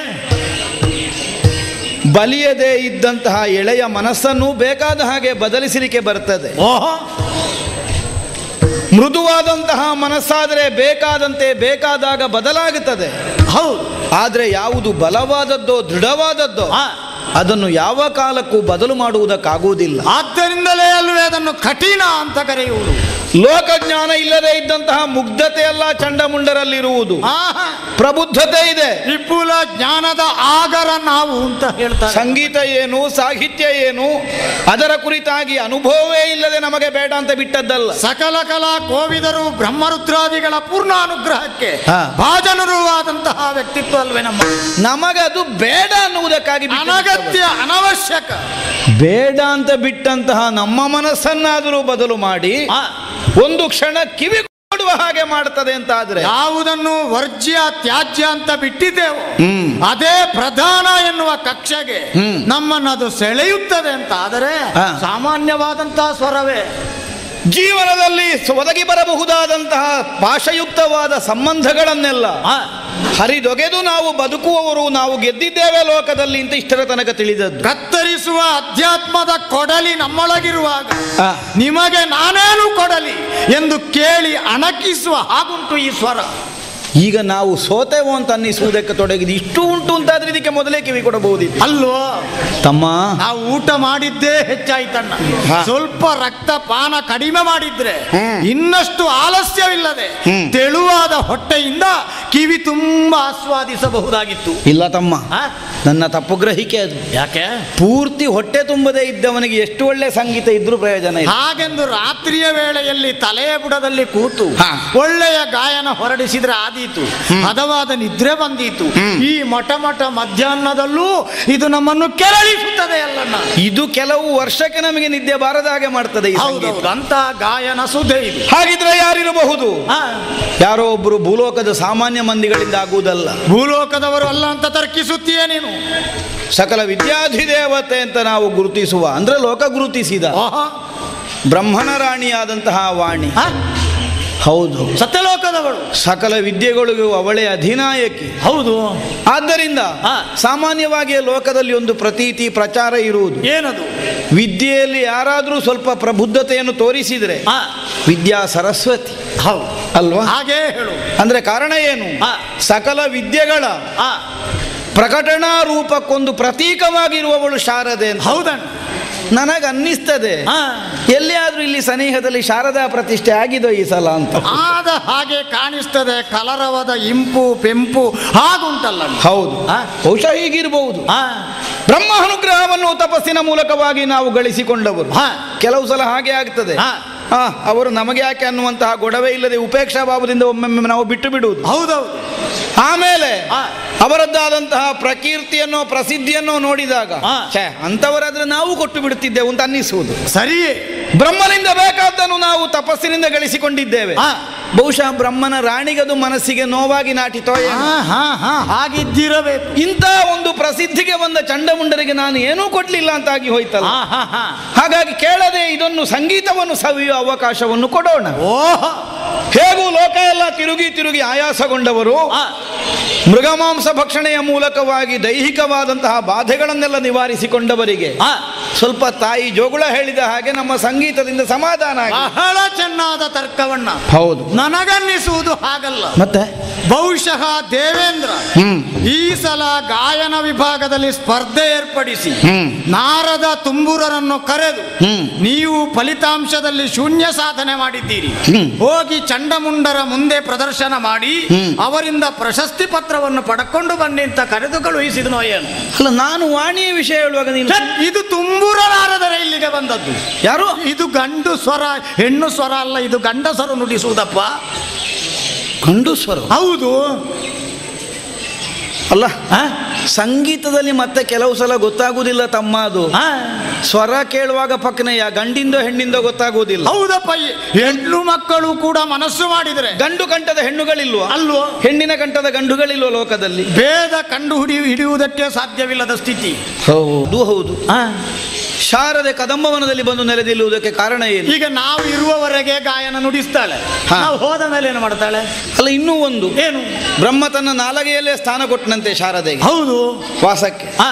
ಬಲಿಯದೇ ಇದ್ದಂತಹ ಎಳೆಯ ಮನಸ್ಸನ್ನು ಬೇಕಾದ ಹಾಗೆ ಬದಲಿಸಲಿಕ್ಕೆ ಬರ್ತದೆ ಓಹೋ ಮೃದುವಾದಂತಹ ಮನಸ್ಸಾದರೆ ಬೇಕಾದಂತೆ ಬೇಕಾದಾಗ ಬದಲಾಗುತ್ತದೆ ಹೌದು ಆದರೆ ಯಾವುದು ಬಲವಾದದ್ದೋ ದೃಢವಾದದ್ದೋ ಆ, ಅದನ್ನು ಯಾವ ಕಾಲಕ್ಕೂ ಬದಲು ಮಾಡುವುದಕ್ಕಾಗುವುದಿಲ್ಲ ಆದ್ದರಿಂದಲೇ ಅಲ್ವೇ ಅದನ್ನು ಕಠಿಣ ಅಂತ ಕರೆಯುವುದು ಲೋಕಜ್ಞಾನ ಇಲ್ಲದೆ ಇದ್ದಂತಹ ಮುಗ್ಧತೆ ಅಲ್ಲ ಚಂಡಮುಂಡರಲ್ಲಿರುವುದು ಆಹಾ, ಪ್ರಬುದ್ಧತೆ ಇದೆ ವಿಪುಲ ಜ್ಞಾನದ ಆಗರ ನಾವು ಅಂತ ಹೇಳ್ತಾರೆ ಸಂಗೀತ ಏನು ಸಾಹಿತ್ಯ ಏನು ಅದರ ಕುರಿತಾಗಿ ಅನುಭವವೇ ಇಲ್ಲದೆ ನಮಗೆ ಬೇಡ ಅಂತ ಬಿಟ್ಟದ್ದಲ್ಲ ಸಕಲ ಕಲಾ ಕೋವಿದರು ಬ್ರಹ್ಮರುದ್ರಾದಿಗಳ ಪೂರ್ಣ ಅನುಗ್ರಹಕ್ಕೆ ಹಾ. ಭಾಜನರೂ ಆದಂತಹ ವ್ಯಕ್ತಿತ್ವ ಅಲ್ವೇ ನಮ್ಮ ನಮಗದು ಬೇಡ ಅನ್ನುವುದಕ್ಕಾಗಿ ಬಿಟ್ಟು ಅನಗತ್ಯ ಅನವಶ್ಯಕ ಬೇಡ ಅಂತ ಬಿಟ್ಟಂತಹ ನಮ್ಮ ಮನಸ್ಸನ್ನಾದರೂ ಬದಲು ಮಾಡಿ ಆ, ಒಂದು ಕ್ಷಣ ಕಿವಿ ಕೊಡುವ ಹಾಗೆ ಮಾಡ್ತದೆ ಅಂತ ಆದ್ರೆ ಯಾವುದನ್ನು ವರ್ಜ್ಯ ತ್ಯಾಜ್ಯ ಅಂತ ಬಿಟ್ಟಿದ್ದೇವೋ ಹ್ಮ್. ಅದೇ ಪ್ರಧಾನ ಎನ್ನುವ ಕಕ್ಷೆಗೆ ಹ್ಮ್. ನಮ್ಮನ್ನದು ಸೆಳೆಯುತ್ತದೆ ಅಂತ ಆದರೆ ಹಾ. ಸಾಮಾನ್ಯವಾದಂತಹ ಸ್ವರವೇ ಜೀವನದಲ್ಲಿ ಒದಗಿ ಬರಬಹುದಾದಂತಹ ಪಾಶಯುಕ್ತವಾದ ಸಂಬಂಧಗಳನ್ನೆಲ್ಲ ಆ, ಹರಿದೊಗೆದು ನಾವು ಬದುಕುವವರು ನಾವು ಗೆದ್ದಿದ್ದೇವೆ ಲೋಕದಲ್ಲಿ ಅಂತ ಇಷ್ಟರ ತನಕ ತಿಳಿದದ್ದು ಕತ್ತರಿಸುವ ಅಧ್ಯಾತ್ಮದ ಕೊಡಲಿ ನಮ್ಮೊಳಗಿರುವಾಗ ಆ. ನಿಮಗೆ ನಾನೇನು ಕೊಡಲಿ ಎಂದು ಕೇಳಿ ಅಣಕಿಸುವ ಹಾಗುಂಟು ಈ ಸ್ವರ ಈಗ ನಾವು ಸೋತೆವು ಅಂತ ಅನ್ನಿಸುವುದಕ್ಕೆ ತೊಡಗಿದೆ ಇಷ್ಟು ಉಂಟು ಅಂತಾದ್ರೆ ಇದಕ್ಕೆ ಮೊದಲೇ ಕಿವಿ ಕೊಡಬಹುದಿತ್ತು ಅಲ್ವೋ ತಮ್ಮ ನಾವು ಊಟ ಮಾಡಿದ್ದೇ ಹೆಚ್ಚಾಯ್ತಣ್ಣ ಹಾ. ಸ್ವಲ್ಪ ರಕ್ತಪಾನ ಕಡಿಮೆ ಮಾಡಿದ್ರೆ ಹ್ಮ್. ಇನ್ನಷ್ಟು ಆಲಸ್ಯವಿಲ್ಲದೆ ಹ್ಮ್. ತೆಳುವಾದ ಹೊಟ್ಟೆಯಿಂದ ಕಿವಿ ತುಂಬಾ ಆಸ್ವಾದಿಸಬಹುದಾಗಿತ್ತು ಇಲ್ಲ ತಮ್ಮ ಆ? ನನ್ನ ತಪ್ಪು ಗ್ರಹಿಕೆ ಅದು ಯಾಕೆ ಪೂರ್ತಿ ಹೊಟ್ಟೆ ತುಂಬದೇ ಇದ್ದವನಿಗೆ ಎಷ್ಟು ಒಳ್ಳೆ ಸಂಗೀತ ಇದ್ರೂ ಪ್ರಯೋಜನ ಇಲ್ಲ ಹಾಗೆಂದು ರಾತ್ರಿಯ ವೇಳೆಯಲ್ಲಿ ತಲೆಯ ಬುಡದಲ್ಲಿ ಕೂತು ಹಾ. ಒಳ್ಳೆಯ ಗಾಯನ ಹೊರಡಿಸಿದ್ರೆ ಆದೀತು ಹದವಾದ ನಿದ್ರೆ ಬಂದೀತು ಈ ಮಠ ಮಠ ಮಧ್ಯಾಹ್ನದಲ್ಲೂ ಇದು ನಮ್ಮನ್ನು ಕೆರಳಿಸುತ್ತದೆ ಅಲ್ಲಣ್ಣ ಇದು ಕೆಲವು ವರ್ಷಕ್ಕೆ ನಮಗೆ ನಿದ್ದೆ ಬಾರದ ಹಾಗೆ ಮಾಡ್ತದೆ ಈ ಸಂಗೀತ ಹೌದೌದು ಅಂತ ಗಾಯನ ಸುಧೆ ಇದು ಹಾಗಿದ್ರೆ ಯಾರಿರಬಹುದು ಆ, ಯಾರೋ ಒಬ್ಬರು ಭೂಲೋಕದ ಸಾಮಾನ್ಯ ಮಂದಿಗಳಿಂದ ಆಗುವುದಲ್ಲ ಭೂಲೋಕದವರು ಅಲ್ಲ ಅಂತ ತರ್ಕಿಸುತ್ತೀಯ ನೀನು ಸಕಲ ವಿದ್ಯಾಧಿದೇವತೆ ಅಂತ ನಾವು ಗುರುತಿಸುವ ಅಂದ್ರೆ ಲೋಕ ಗುರುತಿಸಿದ ಓಹೋ ಬ್ರಹ್ಮನ ರಾಣಿಯಾದಂತಹ ವಾಣಿ ಆ, ಹೌದು ಸತ್ಯಲೋಕದವಳು ಸಕಲ ವಿದ್ಯೆಗಳಿಗೂ ಅವಳೇ ಅಧಿನಾಯಕಿ ಹೌದು ಆದ್ದರಿಂದ ಆ. ಸಾಮಾನ್ಯವಾಗಿ ಲೋಕದಲ್ಲಿ ಒಂದು ಪ್ರತೀತಿ ಪ್ರಚಾರ ಇರುವುದು ಏನದು ವಿದ್ಯೆಯಲ್ಲಿ ಯಾರಾದರೂ ಸ್ವಲ್ಪ ಪ್ರಬುದ್ಧತೆಯನ್ನು ತೋರಿಸಿದರೆ ಆ, ವಿದ್ಯಾ ಸರಸ್ವತಿ ಹೌದು ಅಲ್ವಾ ಹಾಗೇ ಹೇಳು ಅಂದ್ರೆ ಕಾರಣ ಏನು ಆ. ಸಕಲ ವಿದ್ಯೆಗಳ ಆ, ಪ್ರಕಟಣಾ ರೂಪಕ್ಕೊಂದು ಪ್ರತೀಕವಾಗಿರುವವಳು ಶಾರದೆ ಅಂತ ಹೌದಣ್ಣ ನನಗೆ ಅನ್ನಿಸ್ತದೆ ಆ, ಎಲ್ಲಿಯಾದ್ರೂ ಇಲ್ಲಿ ಸನಿಹದಲ್ಲಿ ಶಾರದಾ ಪ್ರತಿಷ್ಠೆ ಆಗಿದೋ ಈ ಸಲ ಅಂತ ಆದ ಹಾಗೆ ಕಾಣಿಸ್ತದೆ ಕಲರವದ ಇಂಪು ಪೆಂಪು ಹಾಗುಂಟಲ್ಲ ಹೌದು ಆ? ಬಹುಶಃ ಹೀಗಿರಬಹುದು ಆ, ಬ್ರಹ್ಮ ಅನುಗ್ರಹವನ್ನು ತಪಸ್ಸಿನ ಮೂಲಕವಾಗಿ ನಾವು ಗಳಿಸಿಕೊಂಡವರು ಹಾ. ಕೆಲವು ಸಲ ಹಾಗೆ ಆಗ್ತದೆ ಹಾ. ಆ, ಅವರು ನಮಗೆ ಯಾಕೆ ಅನ್ನುವಂತಹ ಗೊಡವೆ ಇಲ್ಲದೆ ಉಪೇಕ್ಷಾ ಭಾವದಿಂದ ಒಮ್ಮೊಮ್ಮೆ ನಾವು ಬಿಟ್ಟು ಬಿಡುವುದು ಹೌದೌದು ಆಮೇಲೆ ಆ. ಅವರದ್ದಾದಂತಹ ಪ್ರಕೀರ್ತಿಯನ್ನೋ ಪ್ರಸಿದ್ಧಿಯನ್ನೋ ನೋಡಿದಾಗ ಆ. ಛೇ ಅಂತವರಾದ್ರೆ ನಾವು ಕೊಟ್ಟು ಬಿಡುತ್ತಿದ್ದೆವು ಅಂತ ಅನ್ನಿಸುವುದು ಸರಿಯೇ ಬ್ರಹ್ಮನಿಂದ ಬೇಕಾದ್ದನ್ನು ನಾವು ತಪಸ್ಸಿನಿಂದ ಗಳಿಸಿಕೊಂಡಿದ್ದೇವೆ ಆ. ಬಹುಶಃ ಬ್ರಹ್ಮನ ರಾಣಿಗದು ಮನಸ್ಸಿಗೆ ನೋವಾಗಿ ನಾಟಿತೋ ಏನೋ. ಹಾ ಹಾ ಹಾ ಹಾಗಿದ್ದಿರಬೇಕು ಇಂಥ ಒಂದು ಪ್ರಸಿದ್ಧಿಗೆ ಬಂದ ಚಂಡಮುಂಡರಿಗೆ ನಾನು ಏನೂ ಕೊಡ್ಲಿಲ್ಲ ಅಂತಾಗಿ ಹೋಯ್ತಲ್ಲ ಹಾ ಹಾ ಹಾ ಹಾಗಾಗಿ ಕೇಳದೆ ಇದನ್ನು ಸಂಗೀತವನ್ನು ಸವಿಯುವ ಅವಕಾಶವನ್ನು ಕೊಡೋಣ ಓಹೋ ಹೇಗೂ ಲೋಕ ಎಲ್ಲ ತಿರುಗಿ ತಿರುಗಿ ಆಯಾಸಗೊಂಡವರು ಆ, ಮೃಗಮಾಂಸ ಭಕ್ಷಣೆಯ ಮೂಲಕವಾಗಿ ದೈಹಿಕವಾದಂತಹ ಬಾಧೆಗಳನ್ನೆಲ್ಲ ನಿವಾರಿಸಿಕೊಂಡವರಿಗೆ ಆ, ಸ್ವಲ್ಪ ತಾಯಿ ಜೋಗುಳ ಹೇಳಿದ ಹಾಗೆ ನಮ್ಮ ಸಂಗೀತದಿಂದ ಸಮಾಧಾನ ಆಗಿದೆ. ಬಹಳ ಚೆನ್ನಾದ ತರ್ಕವನ್ನ ಹೌದು ನನಗನ್ನಿಸುವುದು ಹಾಗಲ್ಲ ಮತ್ತೆ ಬಹುಶಃ ದೇವೇಂದ್ರ ಹ್ಮ್ ಈ ಸಲ ಗಾಯನ ವಿಭಾಗದಲ್ಲಿ ಸ್ಪರ್ಧೆ ಏರ್ಪಡಿಸಿ ಹ್ಮ್. ನಾರದ ತುಂಬುರರನ್ನು ಕರೆದು ಹ್ಮ್. ನೀವು ಫಲಿತಾಂಶದಲ್ಲಿ ಶೂನ್ಯ ಸಾಧನೆ ಮಾಡಿದ್ದೀರಿ ಹ್ಮ್. ಹೋಗಿ ಚಂಡಮುಂಡರ ಮುಂದೆ ಪ್ರದರ್ಶನ ಮಾಡಿ ಹ್ಮ್. ಅವರಿಂದ ಪ್ರಶಸ್ತಿ ಪತ್ರವನ್ನು ಪಡ್ಕೊಂಡು ಬನ್ನಿ ಅಂತ ಕರೆದು ಕಳುಹಿಸಿದನೋ ಏನು ಅಲ್ಲ ನಾನು ವಾಣಿಯ ವಿಷಯ ಹೇಳುವಾಗ ನೀನು ಛೆ, ಇದು ತುಂಬುರ ನಾರದರ ಇಲ್ಲಿಗೆ ಬಂದದ್ದು ಯಾರು ಇದು ಗಂಡು ಸ್ವರ ಹೆಣ್ಣು ಸ್ವರ ಅಲ್ಲ ಇದು ಗಂಡಸರು ನುಡಿಸುವುದಪ್ಪ ಗಂಡು ಸ್ವರ ಹೌದು ಅಲ್ಲ ಆ? ಸಂಗೀತದಲ್ಲಿ ಮತ್ತೆ ಕೆಲವು ಸಲ ಗೊತ್ತಾಗುವುದಿಲ್ಲ ತಮ್ಮ ಅದು ಆ? ಸ್ವರ ಕೇಳುವಾಗ ಪಕ್ಕನೆಯ ಗಂಡಿಂದೋ ಹೆಣ್ಣಿಂದೋ ಗೊತ್ತಾಗುವುದಿಲ್ಲ ಹೌದಪ್ಪ ಈ ಹೆಣ್ಣು ಮಕ್ಕಳು ಕೂಡ ಮನಸ್ಸು ಮಾಡಿದರೆ ಗಂಡು ಕಂಠದ ಹೆಣ್ಣುಗಳಿಲ್ವಾ ಅಲ್ವೋ ಹೆಣ್ಣಿನ ಕಂಠದ ಗಂಡುಗಳಿಲ್ವ ಲೋಕದಲ್ಲಿ ಭೇದ ಕಂಡು ಹಿಡಿ ಹಿಡಿಯುವುದಕ್ಕೆ ಸಾಧ್ಯವಿಲ್ಲದ ಸ್ಥಿತಿ ಹೌದು ಹೌದು ಆ? ಶಾರದೆ ಕದಂಬವನದಲ್ಲಿ ಬಂದು ನೆಲೆದಿಲ್ಲುವುದಕ್ಕೆ ಕಾರಣ ಏನು ಈಗ ನಾವು ಇರುವವರೆಗೆ ಗಾಯನ ನುಡಿಸ್ತಾಳೆ ಹಾ. ನಾವು ಹೋದ ಮೇಲೆ ಏನು ಮಾಡ್ತಾಳೆ ಅಲ್ಲ ಇನ್ನೂ ಒಂದು ಏನು ಬ್ರಹ್ಮ ತನ್ನ ನಾಲಗೆಯಲ್ಲೇ ಸ್ಥಾನ ಕೊಟ್ಟನಂತೆ ಶಾರದೆಗೆ ಹೌದು ವಾಸಕ್ಕೆ ಆ,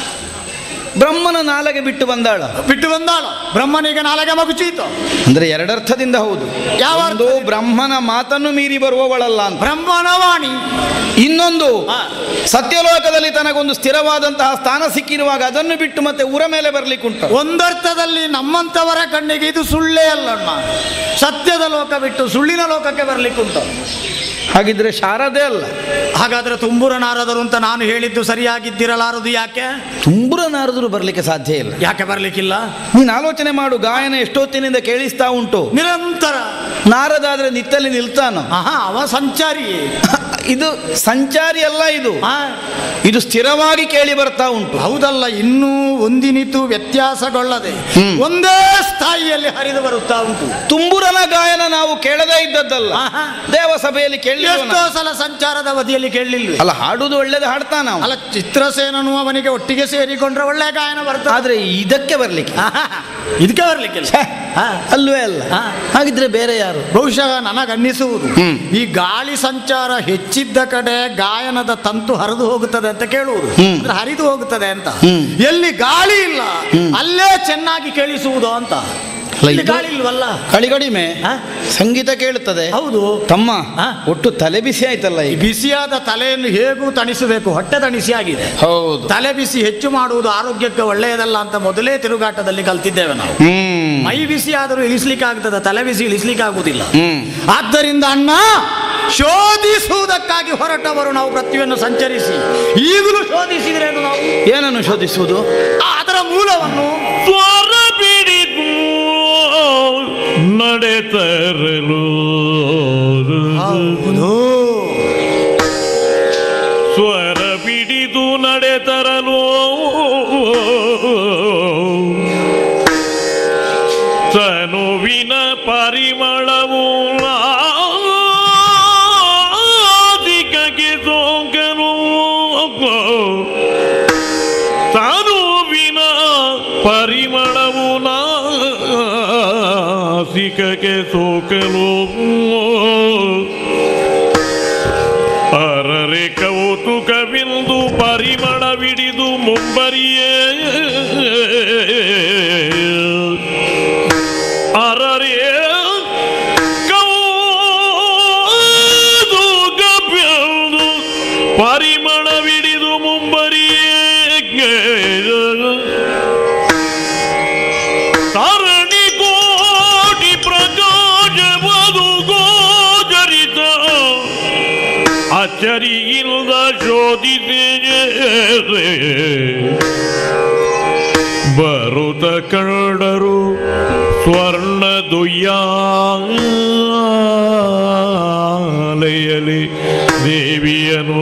ಬ್ರಹ್ಮನ ನಾಲಗೆ ಬಿಟ್ಟು ಬಂದಾಳ ಬಿಟ್ಟು ಬಂದಾಳು ಬ್ರಹ್ಮನಿಗೆ ನಾಲಗೆ ಮಗುಚೀತು ಅಂದ್ರೆ ಎರಡರ್ಥದಿಂದ ಹೌದು ಯಾವ ಒಂದು ಅರ್ಥದಿಂದ? ಬ್ರಹ್ಮನ ಮಾತನ್ನು ಮೀರಿ ಬರುವವಳಲ್ಲ ಅಂತ ಬ್ರಹ್ಮನ ವಾಣಿ ಇನ್ನೊಂದು ಆ. ಸತ್ಯಲೋಕದಲ್ಲಿ ತನಗೊಂದು ಸ್ಥಿರವಾದಂತಹ ಸ್ಥಾನ ಸಿಕ್ಕಿರುವಾಗ ಅದನ್ನು ಬಿಟ್ಟು ಮತ್ತೆ ಊರ ಮೇಲೆ ಬರ್ಲಿಕ್ಕುಂಟು ಒಂದರ್ಥದಲ್ಲಿ ನಮ್ಮಂತವರ ಕಣ್ಣಿಗೆ ಇದು ಸುಳ್ಳೇ ಅಲ್ಲಣ್ಣ ಸತ್ಯದ ಲೋಕ ಬಿಟ್ಟು ಸುಳ್ಳಿನ ಲೋಕಕ್ಕೆ ಬರ್ಲಿಕ್ಕುಂಟು ಹಾಗಿದ್ರೆ ಶಾರದೆ ಅಲ್ಲ ಹಾಗಾದ್ರೆ ತುಂಬುರ ನಾರದರು ಅಂತ ನಾನು ಹೇಳಿದ್ದು ಸರಿಯಾಗಿದ್ದಿರಲಾರದು ಯಾಕೆ ತುಂಬುರ ನಾರದರು ಬರ್ಲಿಕ್ಕೆ ಸಾಧ್ಯ ಇಲ್ಲ ಯಾಕೆ ಬರ್ಲಿಕ್ಕಿಲ್ಲ ನೀನು ಆಲೋಚನೆ ಮಾಡು ಗಾಯನ ಎಷ್ಟೊತ್ತಿನಿಂದ ಕೇಳಿಸ್ತಾ ಉಂಟು ನಿರಂತರ ನಾರದಾದ್ರೆ ನಿತ್ತಲ್ಲಿ ನಿಲ್ತಾನ ಆಹಾ ಅವ ಸಂಚಾರಿ ಇದು ಸಂಚಾರಿ ಅಲ್ಲ ಇದು ಆ, ಇದು ಸ್ಥಿರವಾಗಿ ಕೇಳಿ ಬರ್ತಾ ಉಂಟು ಹೌದಲ್ಲ ಇನ್ನೂ ಒಂದಿನಿತು ವ್ಯತ್ಯಾಸಗೊಳ್ಳದೆ ಹ್ಮ್. ಒಂದೇ ಸ್ಥಾಯಿಯಲ್ಲಿ ಹರಿದು ಬರುತ್ತಾ ಉಂಟು ತುಂಬುರನ ಗಾಯನ ನಾವು ಕೇಳದೇ ಇದ್ದದ್ದಲ್ಲ ಆಹಾ. ದೇವಸಭೆಯಲ್ಲಿ ಕೇಳಿ ಎಷ್ಟೋ ಸಲ ಸಂಚಾರದ ಅವಧಿಯಲ್ಲಿ ಕೇಳಲಿಲ್ವೇ ಅಲ್ಲ ಹಾಡುದು ಒಳ್ಳೇದು ಹಾಡ್ತಾ ನಾವು ಅಲ್ಲ ಚಿತ್ರಸೇನನು ಅವನಿಗೆ ಒಟ್ಟಿಗೆ ಸೇರಿಕೊಂಡ್ರೆ ಒಳ್ಳೆ ಗಾಯನ ಬರ್ತದೆ ಆದ್ರೆ ಇದಕ್ಕೆ ಬರ್ಲಿಕ್ಕೆ ಆಹಾ, ಇದಕ್ಕೆ ಬರ್ಲಿಕ್ಕಿಲ್ಲ ಛೆ, ಹಾ. ಅಲ್ವೇ ಅಲ್ಲ ಹಾ. ಹಾಗಿದ್ರೆ ಬೇರೆ ಯಾರು ಬಹುಶಃ ನನಗನ್ನಿಸುವುದು ಹ್ಮ್. ಈ ಗಾಳಿ ಸಂಚಾರ ಹೆಚ್ಚಿದ್ದ ಕಡೆ ಗಾಯನದ ತಂತು ಹರಿದು ಹೋಗುತ್ತದೆ ಅಂತ ಕೇಳುವುದು ಹ್ಮ್. ಅಂದ್ರೆ ಹರಿದು ಹೋಗುತ್ತದೆ ಅಂತ ಹ್ಮ್. ಎಲ್ಲಿ ಗಾಳಿ ಇಲ್ಲ ಅಲ್ಲೇ ಚೆನ್ನಾಗಿ ಕೇಳಿಸುವುದು ಅಂತ ಅಲ್ಲ, ಇಲ್ಲಿ ಇದು- ಗಾಳಿ ಇಲ್ವಲ್ಲ ಕಳಿಗಡಿಮೆ ಹಾ? ಸಂಗೀತ ಕೇಳುತ್ತದೆ ಹೌದು ತಮ್ಮ ಹಾ? ಒಟ್ಟು ತಲೆ ಬಿಸಿ ಆಯ್ತಲ್ಲ ಈ ಈಗ ಬಿಸಿಯಾದ ತಲೆಯನ್ನು ಹೇಗೂ ತಣಿಸಬೇಕು ಹೊಟ್ಟೆ ತಣಿಸಿ ಆಗಿದೆ ಹೌದು ತಲೆ ಬಿಸಿ ಹೆಚ್ಚು ಮಾಡುವುದು ಆರೋಗ್ಯಕ್ಕೆ ಒಳ್ಳೆಯದಲ್ಲ ಅಂತ ಮೊದಲೇ ತಿರುಗಾಟದಲ್ಲಿ ಕಲ್ತಿದ್ದೇವೆ ನಾವು ಹ್ಮ್ ಮೈ ಬಿಸಿ ಆದರೂ ಇಳಿಸ್ಲಿಕ್ಕೆ ಆಗ್ತದೆ ತಲೆ ಬಿಸಿ ಇಳಿಸ್ಲಿಕ್ಕೆ ಆಗುವುದಿಲ್ಲ ಹ್ಮ್ ಆದ್ದರಿಂದ ಅಣ್ಣ ಶೋಧಿಸುವುದಕ್ಕಾಗಿ ಹೊರಟವರು ನಾವು ಪೃಥ್ವಿಯನ್ನು ಸಂಚರಿಸಿ ಈಗಲೂ ಶೋಧಿಸಿದ್ರೇನು ನಾವು ಏನನ್ನು ಶೋಧಿಸುವುದು ಆ, ಅದರ ಮೂಲವನ್ನು ಸ್ವರ ಬಿಡಿದು ನಡೆತರಲು ಸ್ವರ ಬಿಡಿದು ನಡೆತರಲು ತನುವಿನ ಪರಿಮಳವು ನಾದಿಕಗೆ ಸೋಂಕನು ತನುವಿನ ಪರಿಮಳವು ನಾಸಿಕಗೆ ಸೋಕಲು ಅರರೆ ಕೌತುಕವಿಂದು ಪರಿಮಳವಿಡಿದು ಮುಂಬರಿಯೇ ಅರರೆ ಕೌತುಕವಿಂದು ಪರಿಮಳವಿಡಿದು ಮುಂಬರಿಯೇ ಸರಣಿ ಕೋಟಿ ಪ್ರಕಾಶವದು ಗೋಚರಿತ ಅಚ್ಚರಿಯಿಂದ ಶೋಧಿಸಿದೆ ಬರುತ್ತ ಕಂಡರು ಸ್ವರ್ಣ ದುಯ್ಯಾಲಯಲಿ ದೇವಿಯನು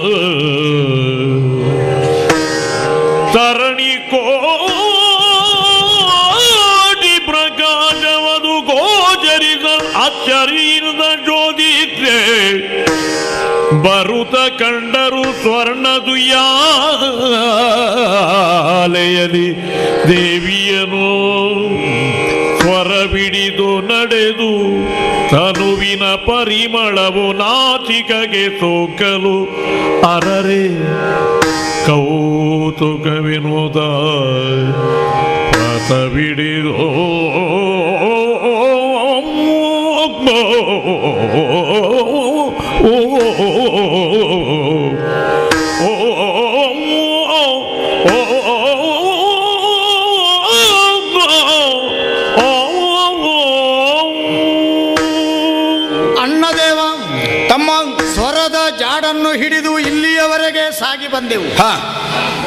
ತರಣಿ ಕೋಟಿ ಪ್ರಕಾಶವದು ಗೋಚರಿಸ ಅಚ್ಚರಿಯಿಂದ ಶೋಧಿಸಿದೆ ಬರುತ್ತ ಕಂಡರು ಸ್ವರ್ಣದುಯಾಲಯಲಿ ದೇವಿಯನು ಸ್ವರ ಬಿಡಿದು ನಡೆದು ತನುವಿನ ಪರಿಮಳವು ನಾಚಿಕಗೆ ಸೋಕಲು ಅರರೆ ಕೌತುಕ ವಿನೋದ ಪಥ ಬಿಡಿದು ಅಣ್ಣದೇವ ತಮ್ಮ ಸ್ವರದ ಜಾಡನ್ನು ಹಿಡಿದು ಇಲ್ಲಿಯವರೆಗೆ ಸಾಗಿ ಬಂದೆವು ಹಾ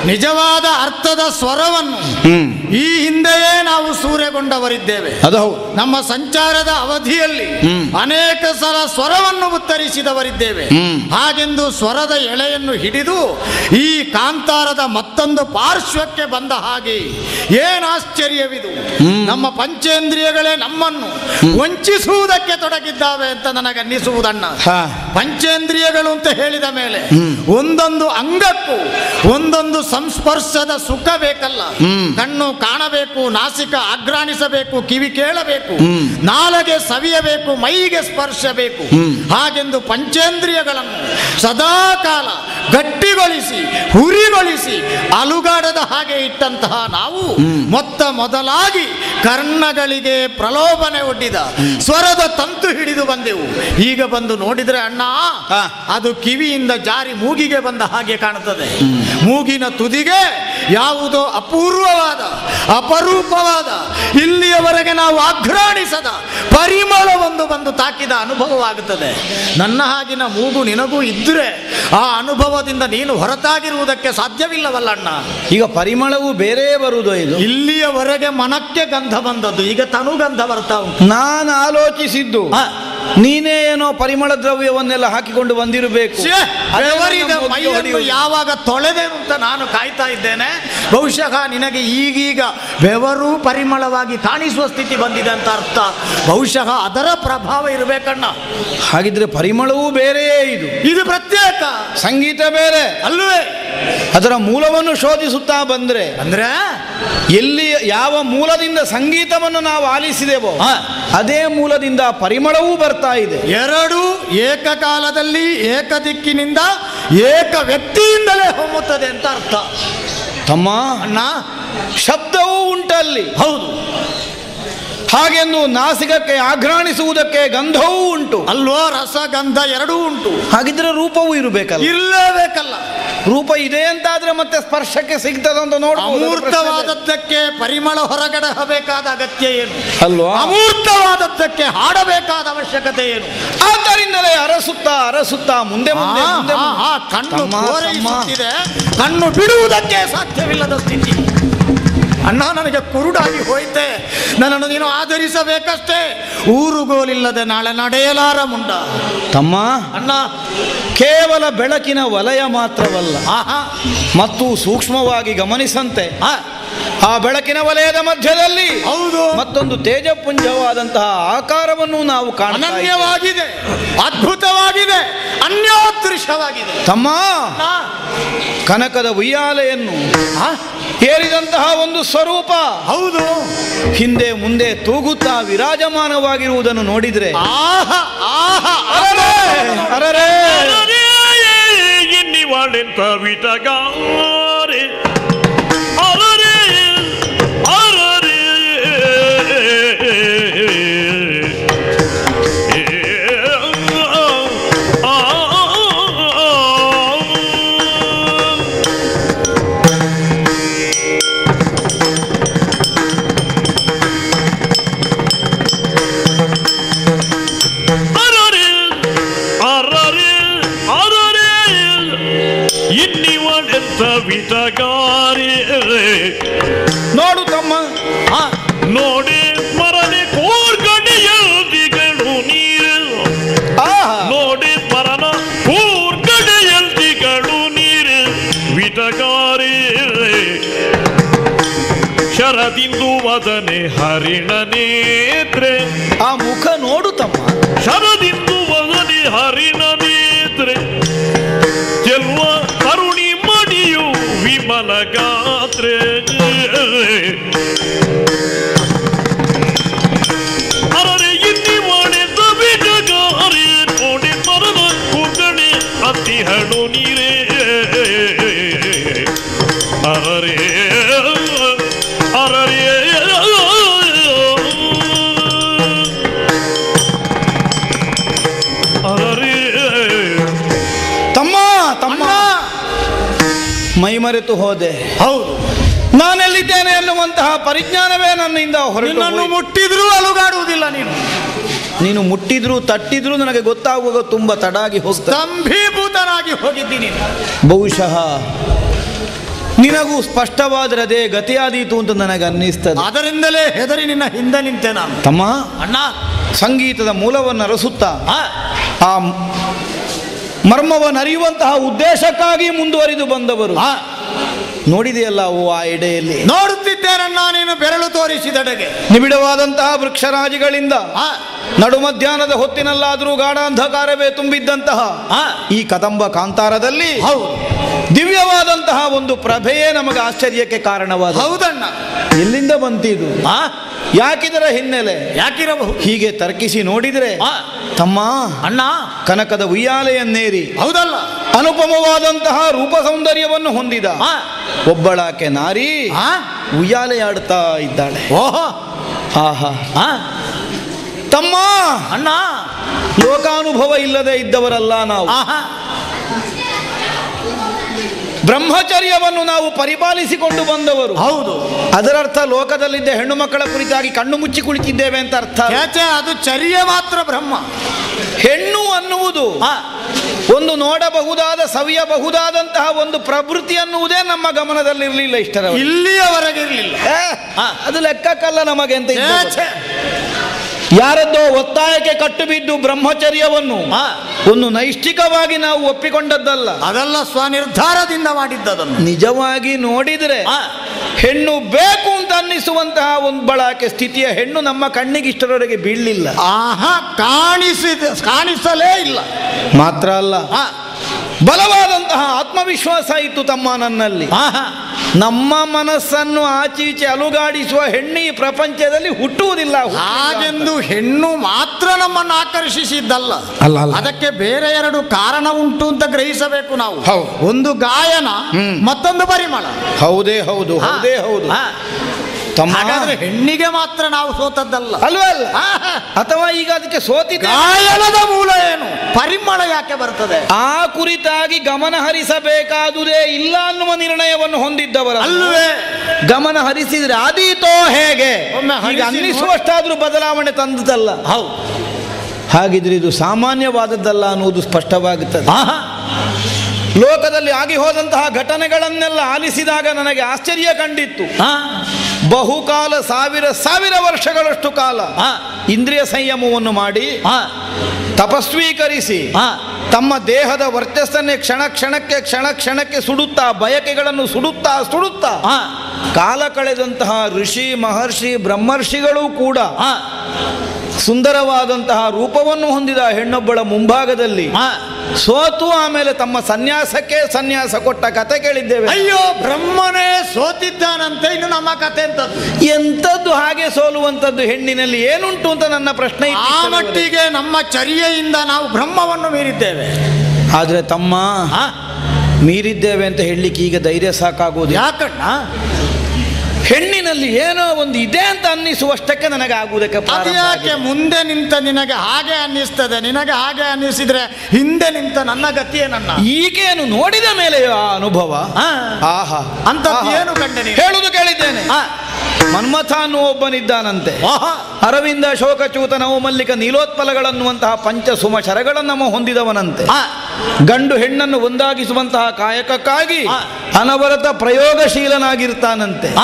ನಿಜವಾದ ಅರ್ಥದ ಸ್ವರವನ್ನು ಹ್ಮ್ ಈ ಹಿಂದೆಯೇ ನಾವು ಸೂರೆಗೊಂಡವರಿದ್ದೇವೆ ಅದು ಹೌದು ನಮ್ಮ ಸಂಚಾರದ ಅವಧಿಯಲ್ಲಿ ಅನೇಕ ಸಲ ಸ್ವರವನ್ನು ಉತ್ತರಿಸಿದವರಿದ್ದೇವೆ ಹಾಗೆಂದು ಸ್ವರದ ಎಳೆಯನ್ನು ಹಿಡಿದು ಈ ಕಾಂತಾರದ ಮತ್ತೊಂದು ಪಾರ್ಶ್ವಕ್ಕೆ ಬಂದ ಹಾಗೆ ಏನು ಆಶ್ಚರ್ಯವಿದು ನಮ್ಮ ಪಂಚೇಂದ್ರಿಯಗಳೇ ನಮ್ಮನ್ನು ವಂಚಿಸುವುದಕ್ಕೆ ತೊಡಗಿದ್ದಾವೆ ಅಂತ ನನಗನ್ನಿಸುವುದಣ್ಣ ಹಾ. ಪಂಚೇಂದ್ರಿಯಗಳು ಅಂತ ಹೇಳಿದ ಮೇಲೆ ಒಂದೊಂದು ಅಂಗಕ್ಕೂ ಒಂದೊಂದು ಸಂಸ್ಪರ್ಶದ ಸುಖ ಬೇಕಲ್ಲ ಕಣ್ಣು ಕಾಣಬೇಕು ನಾಸಿಕ ಆಘ್ರಾಣಿಸಬೇಕು ಕಿವಿ ಕೇಳಬೇಕು ನಾಲಗೆ ಸವಿಯಬೇಕು ಮೈಗೆ ಸ್ಪರ್ಶ ಬೇಕು ಹಾಗೆಂದು ಪಂಚೇಂದ್ರಿಯಗಳನ್ನು ಸದಾ ಕಾಲ ಗಟ್ಟಿಗೊಳಿಸಿ ಹುರಿಗೊಳಿಸಿ ಅಲುಗಾಡದ ಹಾಗೆ ಇಟ್ಟಂತಹ ನಾವು ಮೊತ್ತ ಮೊದಲಾಗಿ ಕರ್ಣಗಳಿಗೆ ಪ್ರಲೋಭನೆ ಒಡ್ಡಿದ ಸ್ವರದ ತಂತು ಹಿಡಿದು ಬಂದೆವು ಈಗ ಬಂದು ನೋಡಿದ್ರೆ ಅಣ್ಣ ಹಾ. ಅದು ಕಿವಿಯಿಂದ ಜಾರಿ ಮೂಗಿಗೆ ಬಂದ ಹಾಗೆ ಕಾಣುತ್ತದೆ ಮೂಗಿನ ತುದಿಗೆ ಯಾವುದೋ ಅಪೂರ್ವವಾದ ಅಪರೂಪವಾದ ಇಲ್ಲಿಯವರೆಗೆ ನಾವು ಆಘ್ರಾಣಿಸದ ಪರಿಮಳವೊಂದು ಬಂದು ತಾಕಿದ ಅನುಭವವಾಗುತ್ತದೆ ನನ್ನ ಹಾಗಿನ ಮೂಗು ನಿನಗೂ ಇದ್ದರೆ ಆ ಅನುಭವದಿಂದ ನೀನು ಹೊರತಾಗಿರುವುದಕ್ಕೆ ಸಾಧ್ಯವಿಲ್ಲವಲ್ಲ ಅಣ್ಣ ಈಗ ಪರಿಮಳವು ಬೇರೆ ಬರುವುದು ಇದು ಇಲ್ಲಿಯವರೆಗೆ ಮನಕ್ಕೆ ಗಂಧ ಬಂದದ್ದು ಈಗ ತನು ಗಂಧ ಬರ್ತಾ ಉಂಟು ನಾನು ಆಲೋಚಿಸಿದ್ದು ಆ. ನೀನೇ ಏನೋ ಪರಿಮಳ ದ್ರವ್ಯವನ್ನೆಲ್ಲ ಹಾಕಿಕೊಂಡು ಬಂದಿರಬೇಕು ಛೇ, ಬೆವರಿದ ಮೈಯನ್ನು ಯಾವಾಗ ತೊಳೆದೆನು ಅಂತ ನಾನು ಕಾಯ್ತಾ ಇದ್ದೇನೆ ಬಹುಶಃ ನಿನಗೆ ಈಗೀಗ ಬೆವರು ಪರಿಮಳವಾಗಿ ಕಾಣಿಸುವ ಸ್ಥಿತಿ ಬಂದಿದೆ ಅಂತ ಅರ್ಥ ಬಹುಶಃ ಅದರ ಪ್ರಭಾವ ಇರಬೇಕಣ್ಣ ಹಾಗಿದ್ರೆ ಪರಿಮಳವೂ ಬೇರೆಯೇ ಇದು ಇದು ಪ್ರತ್ಯೇಕ ಸಂಗೀತ ಬೇರೆ ಅಲ್ವೇ ಅದರ ಮೂಲವನ್ನು ಶೋಧಿಸುತ್ತಾ ಬಂದ್ರೆ ಅಂದ್ರೆ ಎಲ್ಲಿ ಯಾವ ಮೂಲದಿಂದ ಸಂಗೀತವನ್ನು ನಾವು ಆಲಿಸಿದೆವೋ ಹಾ. ಅದೇ ಮೂಲದಿಂದ ಪರಿಮಳವೂ ಬರ್ತಾ ಇದೆ ಎರಡು ಏಕಕಾಲದಲ್ಲಿ ಏಕ ದಿಕ್ಕಿನಿಂದ ಏಕ ವ್ಯಕ್ತಿಯಿಂದಲೇ ಹೊಮ್ಮುತ್ತದೆ ಅಂತ ಅರ್ಥ ತಮ್ಮ ಅಣ್ಣ ಶಬ್ದವೂ ಉಂಟಲ್ಲಿ ಹೌದು ಹಾಗೆಂದು ನಾಸಿಕಕ್ಕೆ ಆಘ್ರಾಣಿಸುವುದಕ್ಕೆ ಗಂಧವೂ ಉಂಟು ಅಲ್ವೋ ರಸಗಂಧ ಎರಡೂ ಉಂಟು ಹಾಗಿದ್ರೆ ರೂಪವೂ ಇರಬೇಕಲ್ಲ ಇರಲೇಬೇಕಲ್ಲ ರೂಪ ಇದೆ ಅಂತಾದ್ರೆ ಮತ್ತೆ ಸ್ಪರ್ಶಕ್ಕೆ ಸಿಗ್ತದ ಅಂತ ನೋಡ್ಬೋದು ಅಮೂರ್ತವಾದದ್ದಕ್ಕೆ ಪರಿಮಳ ಹೊರಗಡೆ ಹಬೇಕಾದ ಅಗತ್ಯ ಏನು ಅಲ್ವಾ ಅಮೂರ್ತವಾದದ್ದಕ್ಕೆ ಹಾಡಬೇಕಾದ ಅವಶ್ಯಕತೆ ಏನು ಆದ್ದರಿಂದಲೇ ಅರಸುತ್ತಾ ಅರಸುತ್ತಾ ಮುಂದೆ ಮುಂದೆ ಆ, ಮುಂದೆ ಆ, ಮುಂದೆ. ಆ, ಕಣ್ಣು ತಮ್ಮ, ತಮ್ಮ. ಕೋರೈಸುತ್ತಿದೆ ಕಣ್ಣು ಬಿಡುವುದಕ್ಕೆ ಸಾಧ್ಯವಿಲ್ಲದ ಸ್ಥಿತಿ ಅಣ್ಣ ನನಗೆ ಕುರುಡಾಗಿ ಹೋಯ್ತೆ ನನ್ನನ್ನು ನೀನು ಆಧರಿಸಬೇಕಷ್ಟೇ ಊರುಗೋಲಿಲ್ಲದೆ ನಾಳೆ ನಡೆಯಲಾರ ಮುಂಡ ತಮ್ಮ ಅಣ್ಣ ಕೇವಲ ಬೆಳಕಿನ ವಲಯ ಮಾತ್ರವಲ್ಲ ಆಹಾ ಮತ್ತು ಸೂಕ್ಷ್ಮವಾಗಿ ಗಮನಿಸಂತೆ ಆ, ಆ ಬೆಳಕಿನ ವಲಯದ ಮಧ್ಯದಲ್ಲಿ ಹೌದು ಮತ್ತೊಂದು ತೇಜಪುಂಜವಾದಂತಹ ಆಕಾರವನ್ನು ನಾವು ಕಾಣ್ತಾ ಇದ್ದೇವೆ. ಅನನ್ಯವಾಗಿದೆ ಅದ್ಭುತವಾಗಿದೆ ಅನ್ಯೋದೃಶವಾಗಿದೆ ತಮ್ಮ ಆ, ಕನಕದ ಉಯ್ಯಾಲೆಯನ್ನು ಆ, ಏರಿದಂತಹ ಒಂದು ಸ್ವರೂಪ ಹೌದು ಹಿಂದೆ ಮುಂದೆ ತೂಗುತ್ತಾ ವಿರಾಜಮಾನವಾಗಿರುವುದನ್ನು ನೋಡಿದ್ರೆ ಆಹಾ ಆಹಾ ಅರರೇ, ಅರರೇ. ఎన్ని వాళ్ళెంత విటగారే అరరే అరరే అరరే అరరే అరరే ఇన్ని వాళ్ళెంత విటగారే ನೋಡು ತಮ್ಮ ಆ, ನೋಡಿ ಮರನೆ ಕೂರ್ಗಡೆಯಲ್ದಿಗಳು ನೀರು ಆಹಾ ನೋಡಿ ಮರನ ಕೂರ್ಗಡೆಯಲ್ದಿಗಳು ನೀರು ವಿಟಗಾರಿ ಶರದಿಂದು ವದನೆ ಹರಿಣ ನೇತ್ರೆ ಆ ಮುಖ ನೋಡು ತಮ್ಮ ಶರದಿಂದು ವದನೆ ಹರಿಣ ನೇತ್ರೆ ಚೆಲ್ವ ಕರುಣಿ ಮಡಿಯು ವಿಮಲ ಗಾತ್ರೆ ಅರರೆ ಇಲ್ಲಿ ಮಾಡಿದ ಬಿಡಗಾರೆ ನೋಡಿ ಮರದ ಕುಗಣೆ ಅತಿ ಹಣ್ಣು ನೀರೇ ಅರರೆ ಅರರೆ ಅರರೆ ತಮ್ಮ ತಮ್ಮ ಮೈ ಮರೆತು ಹೋದೆ ಹೌದು ನಾನೆಲ್ಲಿದ್ದೇನೆ ಎನ್ನುವಂತಹ ಪರಿಜ್ಞಾನವೇ ನನ್ನಿಂದ ಹೊರಟು ನಿನ್ನನ್ನು ಹೋಯಿತು. ಮುಟ್ಟಿದ್ರೂ ಅಲುಗಾಡುವುದಿಲ್ಲ ನೀನು ನೀನು ಮುಟ್ಟಿದ್ರು ತಟ್ಟಿದ್ರು ನನಗೆ ಗೊತ್ತಾಗುವಾಗ ತುಂಬಾ ತಡಾಗಿ ಹೋಗ್ತದೆ ಸ್ತಂಭೀಭೂತನಾಗಿ ಹೋಗಿದ್ದೀನಿ ಬಹುಶಃ ನಿನಗೂ ಸ್ಪಷ್ಟವಾದ್ರೆ ಅದೇ ಗತಿಯಾದೀತು ಅಂತ ನನಗೆ ಅನ್ನಿಸ್ತದೆ ಅದರಿಂದಲೇ ಹೆದರಿ ನಿನ್ನ ಹಿಂದೆ ನಿಂತೆ ನಾನು ತಮ್ಮ ಅಣ್ಣ ಸಂಗೀತದ ಮೂಲವನ್ನು ಅರಸುತ್ತಾ ಆ, ಆ ಮರ್ಮವನ್ನು ಅರಿಯುವಂತಹ ಉದ್ದೇಶಕ್ಕಾಗಿ ಮುಂದುವರಿದು ಬಂದವರು ಆ, ನೋಡಿದೆಯಲ್ಲ ಅವು ಆ ಎಡೆಯಲ್ಲಿ ನೋಡುತ್ತಿದ್ದೇನಣ್ಣ ನೀನು ಬೆರಳು ತೋರಿಸಿದಡೆಗೆ ನಿಬಿಡವಾದಂತಹ ವೃಕ್ಷರಾಜಿಗಳಿಂದ ಆ, ನಡು ಮಧ್ಯಾಹ್ನದ ಹೊತ್ತಿನಲ್ಲಾದರೂ ಗಾಢಾಂಧಕಾರವೇ ತುಂಬಿದ್ದಂತಹ ಆ, ಈ ಕದಂಬ ಕಾಂತಾರದಲ್ಲಿ ಹೌದು ದಿವ್ಯವಾದಂತಹ ಒಂದು ಪ್ರಭೆಯೇ ನಮಗೆ ಆಶ್ಚರ್ಯಕ್ಕೆ ಕಾರಣವಾದ ಹೌದಣ್ಣ ಎಲ್ಲಿಂದ ಬಂತಿದು ಆ, ಯಾಕಿದರ ಹಿನ್ನೆಲೆ ಯಾಕಿರಬಹುದು ಹೀಗೆ ತರ್ಕಿಸಿ ನೋಡಿದ್ರೆ ಆ, ತಮ್ಮ ಅಣ್ಣ ಕನಕದ ಉಯ್ಯಾಲೆಯನ್ನೇರಿ ಹೌದಲ್ಲ ಅನುಪಮವಾದಂತಹ ರೂಪ ಸೌಂದರ್ಯವನ್ನು ಹೊಂದಿದ ಆ, ಒಬ್ಬಳಾಕೆ ನಾರಿ ಆ, ಉಯ್ಯಾಲೆಯಾಡ್ತಾ ಇದ್ದಾಳೆ ಓಹೋ ಆಹಾ ಆ, ತಮ್ಮ ಅಣ್ಣ ಲೋಕಾನುಭವ ಇಲ್ಲದೆ ಇದ್ದವರಲ್ಲ ನಾವು ಆಹಾ ಬ್ರಹ್ಮಚರ್ಯವನ್ನು ನಾವು ಪರಿಪಾಲಿಸಿಕೊಂಡು ಬಂದವರು ಹೌದು ಅದರರ್ಥ ಲೋಕದಲ್ಲಿದ್ದ ಹೆಣ್ಣು ಮಕ್ಕಳ ಕುರಿತಾಗಿ ಕಣ್ಣು ಮುಚ್ಚಿ ಕುಳಿತಿದ್ದೇವೆ ಅಂತ ಅರ್ಥ ಅಲ್ಲ. ಯಾಚೆ ಅದು ಚರ್ಯ ಮಾತ್ರ ಬ್ರಹ್ಮ ಹೆಣ್ಣು ಅನ್ನುವುದು ಆ, ಒಂದು ನೋಡಬಹುದಾದ ಸವಿಯಬಹುದಾದಂತಹ ಒಂದು ಪ್ರವೃತ್ತಿ ಅನ್ನುವುದೇ ನಮ್ಮ ಗಮನದಲ್ಲಿರಲಿಲ್ಲ ಇಷ್ಟರ ಇಲ್ಲಿಯವರೆಗೆ ಇರಲಿಲ್ಲ ಆ. ಅದು ಲೆಕ್ಕಕ್ಕಲ್ಲ ನಮಗೆ ಅಂತ ಇದ್ದವರು. ಛೇ, ಯಾರದ್ದೋ ಒತ್ತಾಯಕ್ಕೆ ಕಟ್ಟು ಬಿದ್ದು ಬ್ರಹ್ಮಚರ್ಯವನ್ನು ಆ, ಒಂದು ನೈಷ್ಠಿಕವಾಗಿ ನಾವು ಒಪ್ಪಿಕೊಂಡದ್ದಲ್ಲ ಅದೆಲ್ಲ ಸ್ವನಿರ್ಧಾರದಿಂದ ಮಾಡಿದ್ದದನ್ನು ನಿಜವಾಗಿ ನೋಡಿದರೆ ಆ, ಹೆಣ್ಣು ಬೇಕು ಅಂತ ಅನ್ನಿಸುವಂತಹ ಒಂದು ಬಳಕೆ ಸ್ಥಿತಿಯ ಹೆಣ್ಣು ನಮ್ಮ ಕಣ್ಣಿಗೆ ಇಷ್ಟರವರೆಗೆ ಬೀಳಲಿಲ್ಲ ಆಹಾ ಕಾಣಿಸಿದ ಕಾಣಿಸಲೇ ಇಲ್ಲ ಮಾತ್ರ ಅಲ್ಲ ಆ, ಬಲವಾದಂತಹ ಆತ್ಮವಿಶ್ವಾಸ ಇತ್ತು ತಮ್ಮ ನನ್ನಲ್ಲಿ ಆಹಾ ನಮ್ಮ ಮನಸ್ಸನ್ನು ಆಚೀಚೆ ಅಲುಗಾಡಿಸುವ ಹೆಣ್ಣು ಈ ಪ್ರಪಂಚದಲ್ಲಿ ಹುಟ್ಟುವುದಿಲ್ಲ ಹಾಗೆಂದು ಹೆಣ್ಣು ಮಾತ್ರ ನಮ್ಮನ್ನು ಆಕರ್ಷಿಸಿದ್ದಲ್ಲ ಅಲ್ಲ, ಅಲ್ಲ. ಅದಕ್ಕೆ ಬೇರೆ ಎರಡು ಕಾರಣ ಉಂಟು ಅಂತ ಗ್ರಹಿಸಬೇಕು ನಾವು ಹೌದು. ಒಂದು ಗಾಯನ ಹ್ಮ್. ಮತ್ತೊಂದು ಪರಿಮಳ ಹೌದೇ ಹೌದು ಹಾ. ಹೌದೇ ಹೌದು ಹಾ. ತಮ್ಮ ಹಾಗಾದ್ರೆ ಹೆಣ್ಣಿಗೆ ಮಾತ್ರ ನಾವು ಸೋತದ್ದಲ್ಲ ಅಲ್ವೇ ಅಲ್ಲ ಆಹಾ. ಅಥವಾ ಈಗ ಅದಕ್ಕೆ ಸೋತಿದ್ದ ಗಾಯನದ ಮೂಲ ಏನು ಪರಿಮಳ ಯಾಕೆ ಬರ್ತದೆ ಆ ಕುರಿತಾಗಿ ಗಮನ ಹರಿಸಬೇಕಾದುದೇ ಇಲ್ಲ ಅನ್ನುವ ನಿರ್ಣಯವನ್ನು ಹೊಂದಿದ್ದವರ ಅಲ್ವೇ ಗಮನ ಹರಿಸಿದ್ರೆ ಆದೀತೋ ಹೇಗೆ ಒಮ್ಮೆ ಈಗ ಹರಿಸಿ ಅನ್ನಿಸುವಷ್ಟಾದ್ರೂ ಬದಲಾವಣೆ ತಂದದಲ್ಲ ಹೌದು ಹಾಗಿದ್ರೆ ಇದು ಸಾಮಾನ್ಯವಾದದ್ದಲ್ಲ ಅನ್ನುವುದು ಸ್ಪಷ್ಟವಾಗುತ್ತದೆ ಆಹಾ. ಲೋಕದಲ್ಲಿ ಆಗಿ ಹೋದಂತಹ ಘಟನೆಗಳನ್ನೆಲ್ಲ ಆಲಿಸಿದಾಗ ನನಗೆ ಆಶ್ಚರ್ಯ ಕಂಡಿತ್ತು ಆ, ಬಹುಕಾಲ ಸಾವಿರ ಸಾವಿರ ವರ್ಷಗಳಷ್ಟು ಕಾಲ ಆ, ಇಂದ್ರಿಯ ಸಂಯಮವನ್ನು ಮಾಡಿ ಆ, ತಪಸ್ವೀಕರಿಸಿ ಆ, ತಮ್ಮ ದೇಹದ ವರ್ಚಸ್ಸನ್ನೇ ಕ್ಷಣ ಕ್ಷಣಕ್ಕೆ ಕ್ಷಣ ಕ್ಷಣಕ್ಕೆ ಸುಡುತ್ತಾ ಬಯಕೆಗಳನ್ನು ಸುಡುತ್ತಾ ಸುಡುತ್ತಾ ಆ, ಕಾಲ ಕಳೆದಂತಹ ಋಷಿ ಮಹರ್ಷಿ ಬ್ರಹ್ಮರ್ಷಿಗಳೂ ಕೂಡ ಆ, ಸುಂದರವಾದಂತಹ ರೂಪವನ್ನು ಹೊಂದಿದ ಹೆಣ್ಣೊಬ್ಬಳ ಮುಂಭಾಗದಲ್ಲಿ ಆ. ಸೋತು ಆಮೇಲೆ ತಮ್ಮ ಸನ್ಯಾಸಕ್ಕೆ ಸನ್ಯಾಸ ಕೊಟ್ಟ ಕತೆ ಕೇಳಿದ್ದೇವೆ ಅಯ್ಯೋ ಬ್ರಹ್ಮನೇ ಸೋತಿದ್ದಾನಂತೆ ಇನ್ನು ನಮ್ಮ ಕತೆ ಅಂತದ್ದು ಎಂಥದ್ದು ಹಾಗೆ ಸೋಲುವಂಥದ್ದು ಹೆಣ್ಣಿನಲ್ಲಿ ಏನುಂಟು ಅಂತ ನನ್ನ ಪ್ರಶ್ನೆ ಇತ್ತು ಆ ಇಷ್ಟರವರೆಗೆ. ಮಟ್ಟಿಗೆ ನಮ್ಮ ಚರ್ಯೆಯಿಂದ ನಾವು ಬ್ರಹ್ಮವನ್ನು ಮೀರಿದ್ದೇವೆ ಆದ್ರೆ ತಮ್ಮ ಆ, ಮೀರಿದ್ದೇವೆ ಅಂತ ಹೇಳಲಿಕ್ಕೆ ಈಗ ಧೈರ್ಯ ಸಾಕಾಗುವುದು ಯಾಕಣ್ಣ ಹೆಣ್ಣಿನಲ್ಲಿ ಏನೋ ಒಂದು ಇದೆ ಅಂತ ಅನ್ನಿಸುವಷ್ಟಕ್ಕೆ ನನಗೆ ಆಗುವುದಕ್ಕೆ ಅದು ಪ್ರಾರಂಭ ಯಾಕೆ ಆಗಿದೆ. ಮುಂದೆ ನಿಂತ ನಿನಗೆ ಹಾಗೆ ಅನ್ನಿಸ್ತದೆ ನಿನಗೆ ಹಾಗೆ ಅನ್ನಿಸಿದ್ರೆ ಹಿಂದೆ ನಿಂತ ನನ್ನ ಗತಿಯೇ ನನ್ನ ಈಗೇನು ನೋಡಿದ ಮೇಲೆ ಆ ಅನುಭವ ಆ, ಆಹಾ ಅಂಥದ್ದು ಆಹಾ. ಏನು ಕಂಡೆ ನೀನು? ಹೇಳುವುದು ಕೇಳಿದ್ದೇನೆ ಆ, ಮನ್ಮಥ ಅನ್ನುವ ಒಬ್ಬನಿದ್ದಾನಂತೆ ಆಹಾ, ಅರವಿಂದ ಶೋಕಚೂತ ನವಮಲ್ಲಿಕ ನೀಲೋತ್ಪಲಗಳನ್ನುವಂತಹ ಪಂಚ ಸುಮ ಶರಗಳನ್ನು ಹೊಂದಿದವನಂತೆ ಆ, ಗಂಡು ಹೆಣ್ಣನ್ನು ಒಂದಾಗಿಸುವಂತಹ ಕಾಯಕಕ್ಕಾಗಿ ಆ. ಅನವರತ ಪ್ರಯೋಗಶೀಲನಾಗಿರ್ತಾನಂತೆ ಆ,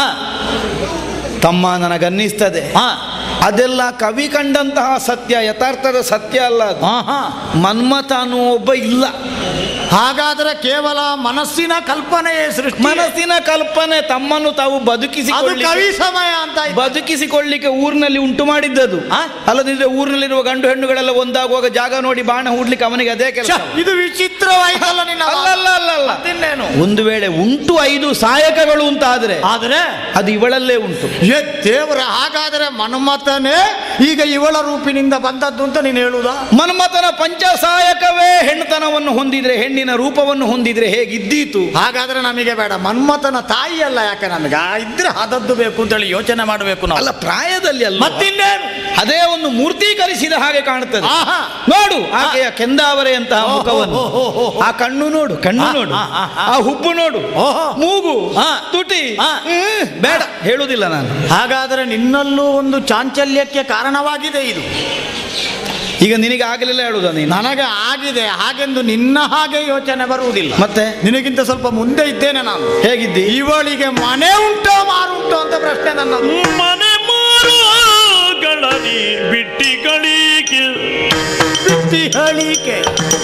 ತಮ್ಮ ನನಗನ್ನಿಸ್ತದೆ ಆ, ಅದೆಲ್ಲ ಕವಿ ಕಂಡಂತಹ ಸತ್ಯ ಯಥಾರ್ಥದ ಸತ್ಯ ಅಲ್ಲ ಅದು. ಆಹಾ. ಮನ್ಮಥ ಅನ್ನುವ ಒಬ್ಬ ಇಲ್ಲ ಹಾಗಾದ್ರೆ ಕೇವಲ ಮನಸ್ಸಿನ ಕಲ್ಪನೆಯೇ ಸೃಷ್ಟಿ ಮನಸ್ಸಿನ ಕಲ್ಪನೆ ತಮ್ಮನ್ನು ತಾವು ಅದು ಬದುಕಿಸಿಕೊಳ್ಳಿ ಕವಿ ಸಮಯ ಅಂತ ಆಯ್ತು. ಬದುಕಿಸಿಕೊಳ್ಳಿಕ್ಕೆ ಊರಿನಲ್ಲಿ ಉಂಟು ಮಾಡಿದ್ದದು ಆ? ಅಲ್ಲದಿದ್ರೆ ಊರಿನಲ್ಲಿರುವ ಗಂಡು ಹೆಣ್ಣುಗಳೆಲ್ಲ ಒಂದಾಗುವಾಗ ಜಾಗ ನೋಡಿ ಬಾಣ ಹೂಡ್ಲಿಕ್ಕೆ ಅವನಿಗೆ ಅದೇ ಕೆಲಸ ಛ, ಇದು ವಿಚಿತ್ರವಾಯ್ತಲ್ಲ ನಿನ್ನ ಅಲ್ಲ ಅಲ್ಲ ಅಲ್ಲ ಅಲ್ಲ ಮತ್ತಿನ್ನೇನು ಒಂದು ವೇಳೆ ಉಂಟು ಐದು ಸಾಯಕಗಳು ಅಂತ ಆದ್ರೆ ಆದ್ರೆ ಅದು ಇವಳಲ್ಲೇ ಉಂಟು ಏ ದೇವರ ಹಾಗಾದರೆ ಮನ್ಮಥನೇ ಈಗ ಇವಳ ರೂಪಿನಿಂದ ಬಂದದ್ದು ಅಂತ ನೀನು ಹೇಳುದಾ ಮನ್ಮಥನ ಪಂಚಸಾಯಕವೇ ಹೆಣ್ಣುತನವನ್ನು ಹೊಂದಿದ್ರೆ ಹೆಣ್ಣಿನ ರೂಪವನ್ನು ಹೊಂದಿದ್ರೆ ಹೇಗಿದ್ದೀತು ಹಾಗಾದ್ರೆ ನಮಗೆ ಬೇಡ ಮನ್ಮಥನ ತಾಯಿ ಅಲ್ಲ ಯಾಕೆ ನಮಗೆ ಆ ಇದ್ರೆ ಆದದ್ದು ಬೇಕು ಅಂತೇಳಿ ಯೋಚನೆ ಮಾಡಬೇಕು ನಾವು ಅಲ್ಲ ಪ್ರಾಯದಲ್ಲಿ ಅಲ್ಲ ಮತ್ತಿನ್ನೇನು ಅದೇ ಒಂದು ಮೂರ್ತೀಕರಿಸಿದ ಹಾಗೆ ಕಾಣುತ್ತದೆ ಆಹಾ ನೋಡು ಆಕೆಯ ಕೆಂದಾವರೆಯಂತಹ ಓಹೋ, ಮುಖವನ್ನು ಓಹೋ, ಓಹೋ. ಆ ಕಣ್ಣು ನೋಡು ಕಣ್ಣು ಆ, ನೋಡು ಆ, ಆ, ಆ. ಆ ಹುಬ್ಬು ನೋಡು ಓಹೋ. ಮೂಗು ಆ. ತುಟಿ ಆ. ಹ್ಮ್, ಬೇಡ ಹೇಳುವುದಿಲ್ಲ ನಾನು ಹಾಗಾದರೆ ನಿನ್ನಲ್ಲೂ ಒಂದು ಚಾಂಚಲ್ಯಕ್ಕೆ ಕಾರಣವಾಗಿದೆ ಇದು ಈಗ ನಿನಗೆ ಆಗಲಿಲ್ಲ ಹೇಳುದ ನೀನು ನನಗೆ ಆಗಿದೆ ಹಾಗೆಂದು ನಿನ್ನ ಹಾಗೆ ಯೋಚನೆ ಬರುವುದಿಲ್ಲ ಮತ್ತೆ ನಿನಗಿಂತ ಸ್ವಲ್ಪ ಮುಂದೆ ಇದ್ದೇನೆ ನಾನು ಹೇಗಿದ್ದಿ ಇವಳಿಗೆ ಮನೆ ಉಂಟೋ ಮಾರುಂಟೋ ಅಂತ ಪ್ರಶ್ನೆ ನನ್ನದು ಮನೆ ಮಾರುಗಳನಿ ಬಿಟ್ಟಿ ಗಳಿಗೆ ಬಿಟ್ಟಿ ಹೇಳಿಕೆ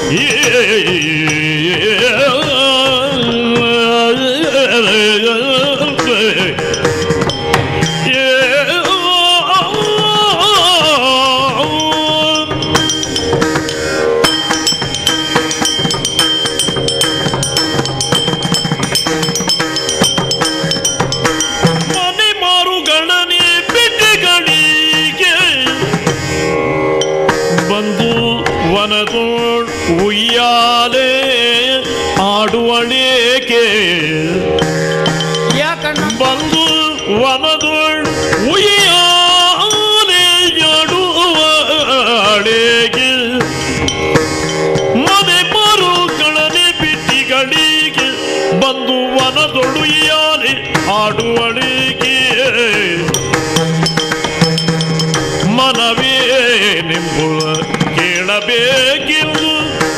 ಮನೆ ಮಾರುಗಳನೆ ಬಿಟ್ಟಿಗಳಿಗೆ ಬಂದು ವನದೋಳ್ ಉಯ್ಯಾಲೆ ಆಡುವಳೇಕೆ ಯಾಕಣ್ಣ ಬಂದು ವನದೊಳ್ ಉಯ್ಯಾಲೆ ಆಡುವಳೇಕೆ ಮನೆ ಮಾರುಗಳನೆ ಬಿಟ್ಟಿಗಳಿಗೆ ಬಂದು ವನದೊಳುಯ್ಯಾಲೆ ಆಡುವಳಿಗೆ ಮನವೇ ನಿಂಬುಳ ಕೇಳಬೇಕೆಂದು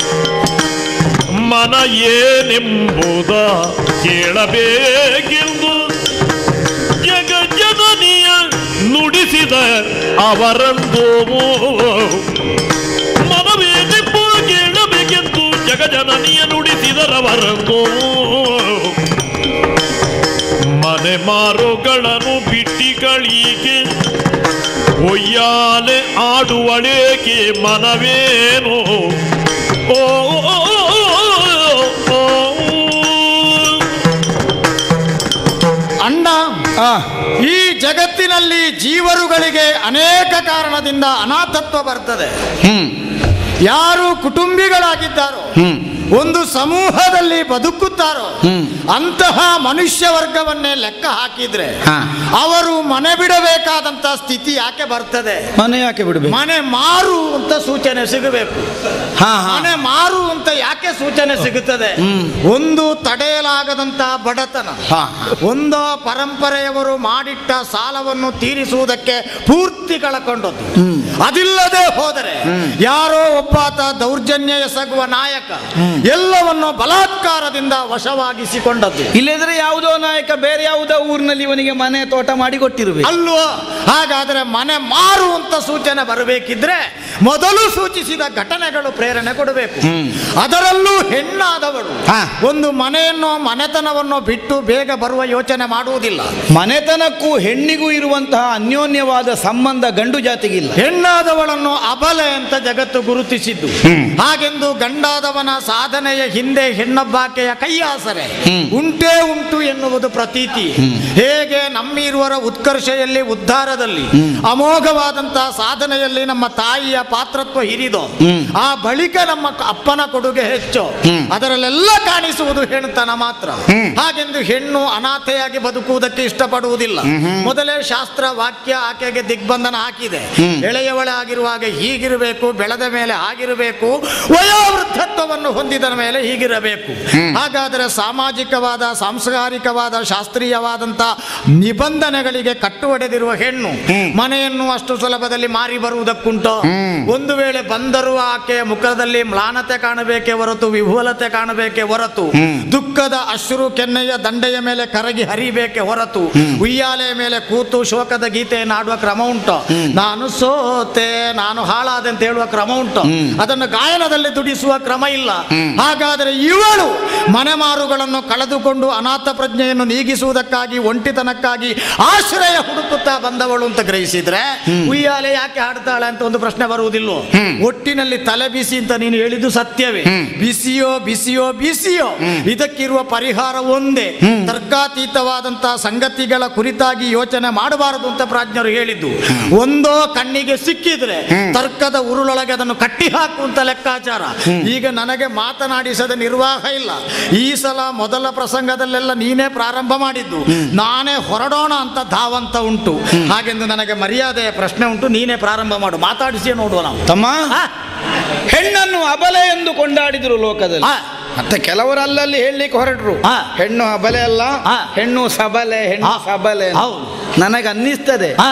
ಮನ ಏನೆಂಬುದ ಕೇಳಬೇಕೆಂದು ಜಗ ಜನನಿಯ ನುಡಿಸಿದ ಅವರಂದು ಮನವೇ ನಿಂಬು ಕೇಳಬೇಕೆಂದು ಜಗಜನನಿಯ ನುಡಿಸಿದರವರಂದು ಮನೆ ಮಾರುಗಳನ್ನು ಬಿಟ್ಟಿಗಳಿಗೆ ಒಯ್ಯಾಲೆ ಆಡುವಳೇಕೆ ಮನವೇನು ಓ ಓ, ಓ, ಓ. ಅಣ್ಣ ಆ ಈ ಜಗತ್ತಿನಲ್ಲಿ ಜೀವರುಗಳಿಗೆ ಅನೇಕ ಕಾರಣದಿಂದ ಅನಾಥತ್ವ ಬರ್ತದೆ ಹ್ಮ್ ಯಾರು ಕುಟುಂಬಿಗಳಾಗಿದ್ದಾರೋ ಹ್ಮ್ ಒಂದು ಸಮೂಹದಲ್ಲಿ ಬದುಕುತ್ತಾರೋ ಹ್ಮ್. ಅಂತಹ ಮನುಷ್ಯ ವರ್ಗವನ್ನೇ ಲೆಕ್ಕ ಹಾಕಿದ್ರೆ ಹಾ. ಅವರು ಮನೆ ಬಿಡಬೇಕಾದಂತ ಸ್ಥಿತಿ ಯಾಕೆ ಬರ್ತದೆ ಮನೆ ಯಾಕೆ ಬಿಡ್ಬೇಕು ಮನೆ ಮಾರು ಅಂತ ಸೂಚನೆ ಸಿಗಬೇಕು ಹಾ ಹಾ ಮನೆ ಮಾರು ಅಂತ ಯಾಕೆ ಸೂಚನೆ ಸಿಗುತ್ತದೆ ಒಂದು ತಡೆಯಲಾಗದಂತ ಬಡತನ ಹಾ ಒಂದು ಪರಂಪರೆಯವರು ಮಾಡಿಟ್ಟ ಸಾಲವನ್ನು ತೀರಿಸುವುದಕ್ಕೆ ಪೂರ್ತಿ ಕಳಕೊಂಡದ್ದು ಅದಿಲ್ಲದೆ ಹೋದರೆ ಯಾರೋ ಒಬ್ಬಾತ ದೌರ್ಜನ್ಯ ಎಸಗುವ ನಾಯಕ ಎಲ್ಲವನ್ನು ಬಲಾತ್ಕಾರದಿಂದ ವಶವಾಗಿಸಿಕೊಂಡದ್ದು ಇಲ್ಲದ್ರೆ ಯಾವುದೋ ನಾಯಕ ಬೇರೆ ಯಾವುದೋ ಊರಿನಲ್ಲಿ ಇವನಿಗೆ ಮನೆ ತೋಟ ಮಾಡಿ ಕೊಟ್ಟಿರ್ಬೇಕು ಅಲ್ವೋ ಹಾಗಾದ್ರೆ ಮನೆ ಮಾರು ಅಂತ ಸೂಚನೆ ಬರಬೇಕಿದ್ರೆ ಮೊದಲು ಸೂಚಿಸಿದ ಘಟನೆಗಳು ಪ್ರೇರಣೆ ಕೊಡಬೇಕು ಅದರಲ್ಲೂ ಹೆಣ್ಣಾದವಳು ಹಾ. ಒಂದು ಮನೆಯನ್ನು ಮನೆತನವನ್ನು ಬಿಟ್ಟು ಬೇಗ ಬರುವ ಯೋಚನೆ ಮಾಡುವುದಿಲ್ಲ ಮನೆತನಕ್ಕೂ ಹೆಣ್ಣಿಗೂ ಇರುವಂತಹ ಅನ್ಯೋನ್ಯವಾದ ಸಂಬಂಧ ಗಂಡು ಜಾತಿಗಿಲ್ಲ ಹೆಣ್ಣಾದವಳನ್ನು ಅಬಲೆ ಅಂತ ಜಗತ್ತು ಗುರುತಿಸಿದ್ದು ಹಾಗೆಂದು ಗಂಡಾದವನ ಸಾಧನೆಯ ಹಿಂದೆ ಹೆಣ್ಣೊಬ್ಬಾಕೆಯ ಕೈಯಾಸರೆ ಉಂಟೇ ಉಂಟು ಎನ್ನುವುದು ಪ್ರತೀತಿ ಹೇಗೆ ನಮ್ಮಿರುವರ ಉತ್ಕರ್ಷೆಯಲ್ಲಿ ಉದ್ಧಾರದಲ್ಲಿ ಅಮೋಘವಾದಂತಹ ಸಾಧನೆಯಲ್ಲಿ ನಮ್ಮ ತಾಯಿಯ ಪಾತ್ರತ್ವ ಹಿರಿದೋ ಆ ಬಳಿಕ ನಮ್ಮ ಕ- ಅಪ್ಪನ ಕೊಡುಗೆ ಹೆಚ್ಚು ಅದರಲ್ಲೆಲ್ಲ ಕಾಣಿಸುವುದು ಹೆಣ್ತನ ಮಾತ್ರ ಹಾಗೆಂದು ಹೆಣ್ಣು ಅನಾಥೆಯಾಗಿ ಬದುಕುವುದಕ್ಕೆ ಇಷ್ಟಪಡುವುದಿಲ್ಲ ಮೊದಲೇ ಶಾಸ್ತ್ರ ವಾಕ್ಯ ಆಕೆಗೆ ದಿಗ್ಬಂಧನ ಹಾಕಿದೆ ಎಳೆಯವಳೆ ಆಗಿರುವಾಗ ಹೀಗಿರಬೇಕು ಬೆಳೆದ ಮೇಲೆ ಆಗಿರಬೇಕು ವಯೋವೃದ್ಧತ್ವವನ್ನು ಹೊಂದಿದ ಮೇಲೆ ಹೀಗಿರಬೇಕು ಹಾಗಾದರೆ ಸಾಮಾಜಿಕವಾದ ಸಾಂಸ್ಕಾರಿಕವಾದ ಶಾಸ್ತ್ರೀಯವಾದಂತ ನಿಬಂಧನೆಗಳಿಗೆ ಕಟ್ಟು ಹೊಡೆದಿರುವ ಹೆಣ್ಣು ಮನೆಯನ್ನು ಅಷ್ಟು ಸುಲಭದಲ್ಲಿ ಮಾರಿ ಬರುವುದಕ್ಕುಂಟು ಒಂದು ವೇಳೆ ಬಂದರೂ ಆಕೆಯ ಮುಖದಲ್ಲಿ ಮ್ಲಾನತೆ ಕಾಣಬೇಕೇ ಹೊರತು ವಿಹುಲತೆ ಕಾಣಬೇಕೇ ಹೊರತು ದುಃಖದ ಅಶ್ರು ಕೆನ್ನೆಯ ದಂಡೆಯ ಮೇಲೆ ಕರಗಿ ಹರಿಬೇಕೆ ಹೊರತು ಉಯ್ಯಾಲೆಯ ಮೇಲೆ ಕೂತು ಶೋಕದ ಗೀತೆಯನ್ನು ಆಡುವ ಕ್ರಮ ಉಂಟು ನಾನು ಸೋತೆ ನಾನು ಹಾಳಾದೆ ಅಂತ ಹೇಳುವ ಕ್ರಮ ಉಂಟು ಅದನ್ನು ಗಾಯನದಲ್ಲಿ ದುಡಿಸುವ ಕ್ರಮ ಇಲ್ಲ ಹಾಗಾದರೆ ಇವಳು ಮನೆಮಾರುಗಳನ್ನು ಕಳೆದುಕೊಂಡು ಅನಾಥ ಪ್ರಜ್ಞೆಯನ್ನು ನೀಗಿಸುವುದಕ್ಕಾಗಿ ಒಂಟಿತನಕ್ಕಾಗಿ ಆಶ್ರಯ ಹುಡುಕುತ್ತಾ ಬಂದವಳು ಅಂತ ಗ್ರಹಿಸಿದ್ರೆ ಉಯ್ಯಾಲೆ ಯಾಕೆ ಹಾಡ್ತಾಳೆ ಅಂತ ಒಂದು ಪ್ರಶ್ನೆ ಬರುವುದಿಲ್ಲೋ ಒಟ್ಟಿನಲ್ಲಿ ತಲೆ ಬಿಸಿ ಅಂತ ನೀನು ಹೇಳಿದ್ದು ಸತ್ಯವೇ ಬಿಸಿಯೋ ಬಿಸಿಯೋ ಬಿಸಿಯೋ ಇದಕ್ಕಿರುವ ಪರಿಹಾರ ಒಂದೇ ತರ್ಕಾತೀತವಾದಂತಹ ಸಂಗತಿಗಳ ಕುರಿತಾಗಿ ಯೋಚನೆ ಮಾಡಬಾರದು ಅಂತ ಪ್ರಾಜ್ಞರು ಹೇಳಿದ್ದು ಒಂದೋ ಕಣ್ಣಿಗೆ ಸಿಕ್ಕಿದ್ರೆ ತರ್ಕದ ಉರುಳೊಳಗೆ ಅದನ್ನು ಕಟ್ಟಿ ಹಾಕು ಅಂತ ಲೆಕ್ಕಾಚಾರ ಈಗ ನನಗೆ ಮಾತನಾಡಿಸದ ನಿರ್ವಾಹ ಇಲ್ಲ ಈ ಸಲ ಮೊದಲ ಪ್ರಸಂಗದಲ್ಲೆಲ್ಲ ನೀನೇ ಪ್ರಾರಂಭ ಮಾಡಿದ್ದು ನಾನೇ ಹೊರಡೋಣ ಅಂತ ಧಾವಂತ ಉಂಟು ಹಾಗೆಂದು ನನಗೆ ಮರ್ಯಾದೆಯ ಪ್ರಶ್ನೆ ಉಂಟು ನೀನೇ ಪ್ರಾರಂಭ ಮಾಡು ಮಾತಾಡಿಸಿಯೇ ನೋಡುವ ನಾವು ತಮ್ಮ ಆ, ಹೆಣ್ಣನ್ನು ಅಬಲೆ ಎಂದು ಕೊಂಡಾಡಿದ್ರು ಲೋಕದಲ್ಲಿ ಆ, ಮತ್ತೆ ಕೆಲವರು ಅಲ್ಲಲ್ಲಿ ಹೇಳಲಿಕ್ಕೆ ಹೊರಟರು ಆ. ಹೆಣ್ಣು ಅಬಲೆ ಅಲ್ಲ ಆ. ಹೆಣ್ಣು ಸಬಲೆ ಹೆಣ್ಣು ಆ. ಸಬಲೆ ಅಂತ. ಹೌದು. ನನಗೆ ಅನ್ನಿಸ್ತದೆ ಆ,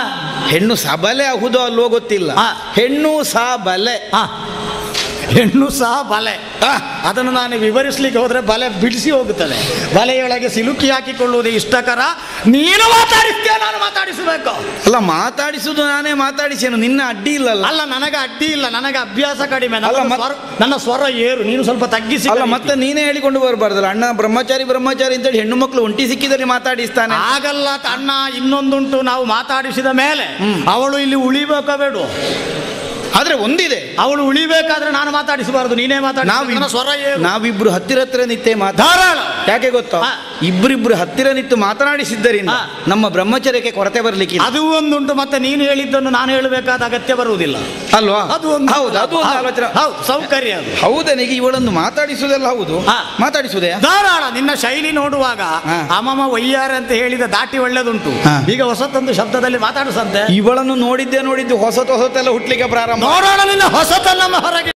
ಹೆಣ್ಣು ಸಬಲೆ ಅಹುದೋ ಅಲ್ವೋ ಗೊತ್ತಿಲ್ಲ ಹಾ. ಹೆಣ್ಣು ಸಬಲೆ ಆ, ಹೆಣ್ಣು ಸಹ ಬಲೆ ಆ, ಅದನ್ನು ನಾನು ವಿವರಿಸ್ಲಿಕ್ಕೆ ಹೋದ್ರೆ ಬಲೆ ಬಿಡಿಸಿ ಹೋಗುತ್ತದೆ ಬಲೆಯೊಳಗೆ ಸಿಲುಕಿ ಹಾಕಿಕೊಳ್ಳುವುದು ಇಷ್ಟಕರ ನೀನು ಮಾತಾಡಿಸ್ತೀಯ ನಾನು ಮಾತಾಡಿಸಬೇಕು ಅಲ್ಲ ಮಾತಾಡಿಸುದು ನಾನೇ ಮಾತಾಡಿಸೇನು ನಿನ್ನ ಅಡ್ಡಿ ಇಲ್ಲಲ್ಲ ಅಲ್ಲ ನನಗೆ ಅಡ್ಡಿ ಇಲ್ಲ ನನಗೆ ಅಭ್ಯಾಸ ಕಡಿಮೆ ನನ್ನ ಅಲ್ಲ, ಮತ್- ಸ್ವರ ನನ್ನ ಸ್ವರ ಏರು ನೀನು ಸ್ವಲ್ಪ ತಗ್ಗಿಸಿ ಅಲ್ಲ ಕಲಿ. ಮತ್ತೆ ನೀನೇ ಹೇಳಿಕೊಂಡು ಬರಬಾರ್ದಲ್ಲ ಅಣ್ಣ ಬ್ರಹ್ಮಚಾರಿ ಬ್ರಹ್ಮಚಾರಿ ಅಂತೇಳಿ ಹೆಣ್ಣು ಮಕ್ಕಳು ಒಂಟಿ ಸಿಕ್ಕಿದಲ್ಲಿ ಮಾತಾಡಿಸ್ತಾನೆ ಆಗಲ್ಲ ಅಣ್ಣ ಇನ್ನೊಂದುಂಟು ನಾವು ಮಾತಾಡಿಸಿದ ಮೇಲೆ ಅವಳು ಇಲ್ಲಿ ಉಳಿಬೇಕ ಬೇಡ ಆದ್ರೆ ಒಂದಿದೆ ಅವಳು ಉಳಿಬೇಕಾದ್ರೆ ನಾನು ಮಾತಾಡಿಸಬಾರದು ನೀನೇ ಮಾತಾಡಿ ನಾವ್ ನನ್ನ ಸ್ವರ ಏರು ನಾವಿಬ್ರು ಹತ್ತಿರ ಹತ್ತಿರ ನಿತ್ಯ ಮಾತಾ ಧಾರಾಳ ಯಾಕೆ ಗೊತ್ತಾ ಹಾ. ಇಬ್ಬರಿಬ್ರು ಹತ್ತಿರ ನಿಂತು ಮಾತನಾಡಿಸಿದ್ದರಿಂದ ಹಾ. ನಮ್ಮ ಬ್ರಹ್ಮಚರ್ಯಕ್ಕೆ ಕೊರತೆ ಬರ್ಲಿಕ್ಕಿಲ್ಲ ಅದು ಒಂದುಂಟು ಮತ್ತೆ ನೀನು ಹೇಳಿದ್ದನ್ನು ನಾನು ಹೇಳಬೇಕಾದ ಅಗತ್ಯ ಬರುವುದಿಲ್ಲ ಅಲ್ವಾ ಅದು ಒಂದು ಹೌದು ಅದು ಒಂದು ಹೌದು, ಆಲೋಚನೆ ಹೌದು ಸೌಕರ್ಯ ಅದು ಹೌದನಿಗೆ ಇವಳನ್ನು ಮಾತಾಡಿಸುವುದೆಲ್ಲ ಹೌದು ಹಾ. ಮಾತಾಡಿಸುವುದೇ ಧಾರಾಳ ನಿನ್ನ ಶೈಲಿ ನೋಡುವಾಗ ಹಾ. ಅಮ್ಮಮ್ಮ ವಯ್ಯಾರ ಅಂತ ಹೇಳಿದ ದಾಟಿ ಒಳ್ಳೇದುಂಟು ಹಾ. ಈಗ ಹೊಸತೊಂದು ಶಬ್ದದಲ್ಲಿ ಮಾತಾಡಿಸಂತೆ ಇವಳನ್ನು ನೋಡಿದ್ದೆ ನೋಡಿದ್ದು ಹೊಸತು ಹೊಸತೆಲ್ಲ ಹುಟ್ಲಿಕ್ಕೆ ಪ್ರಾರಂಭ ನೋಡೋಣ ನಿನ್ನ ಹೊಸತನ್ನ ಹೊರಗೆ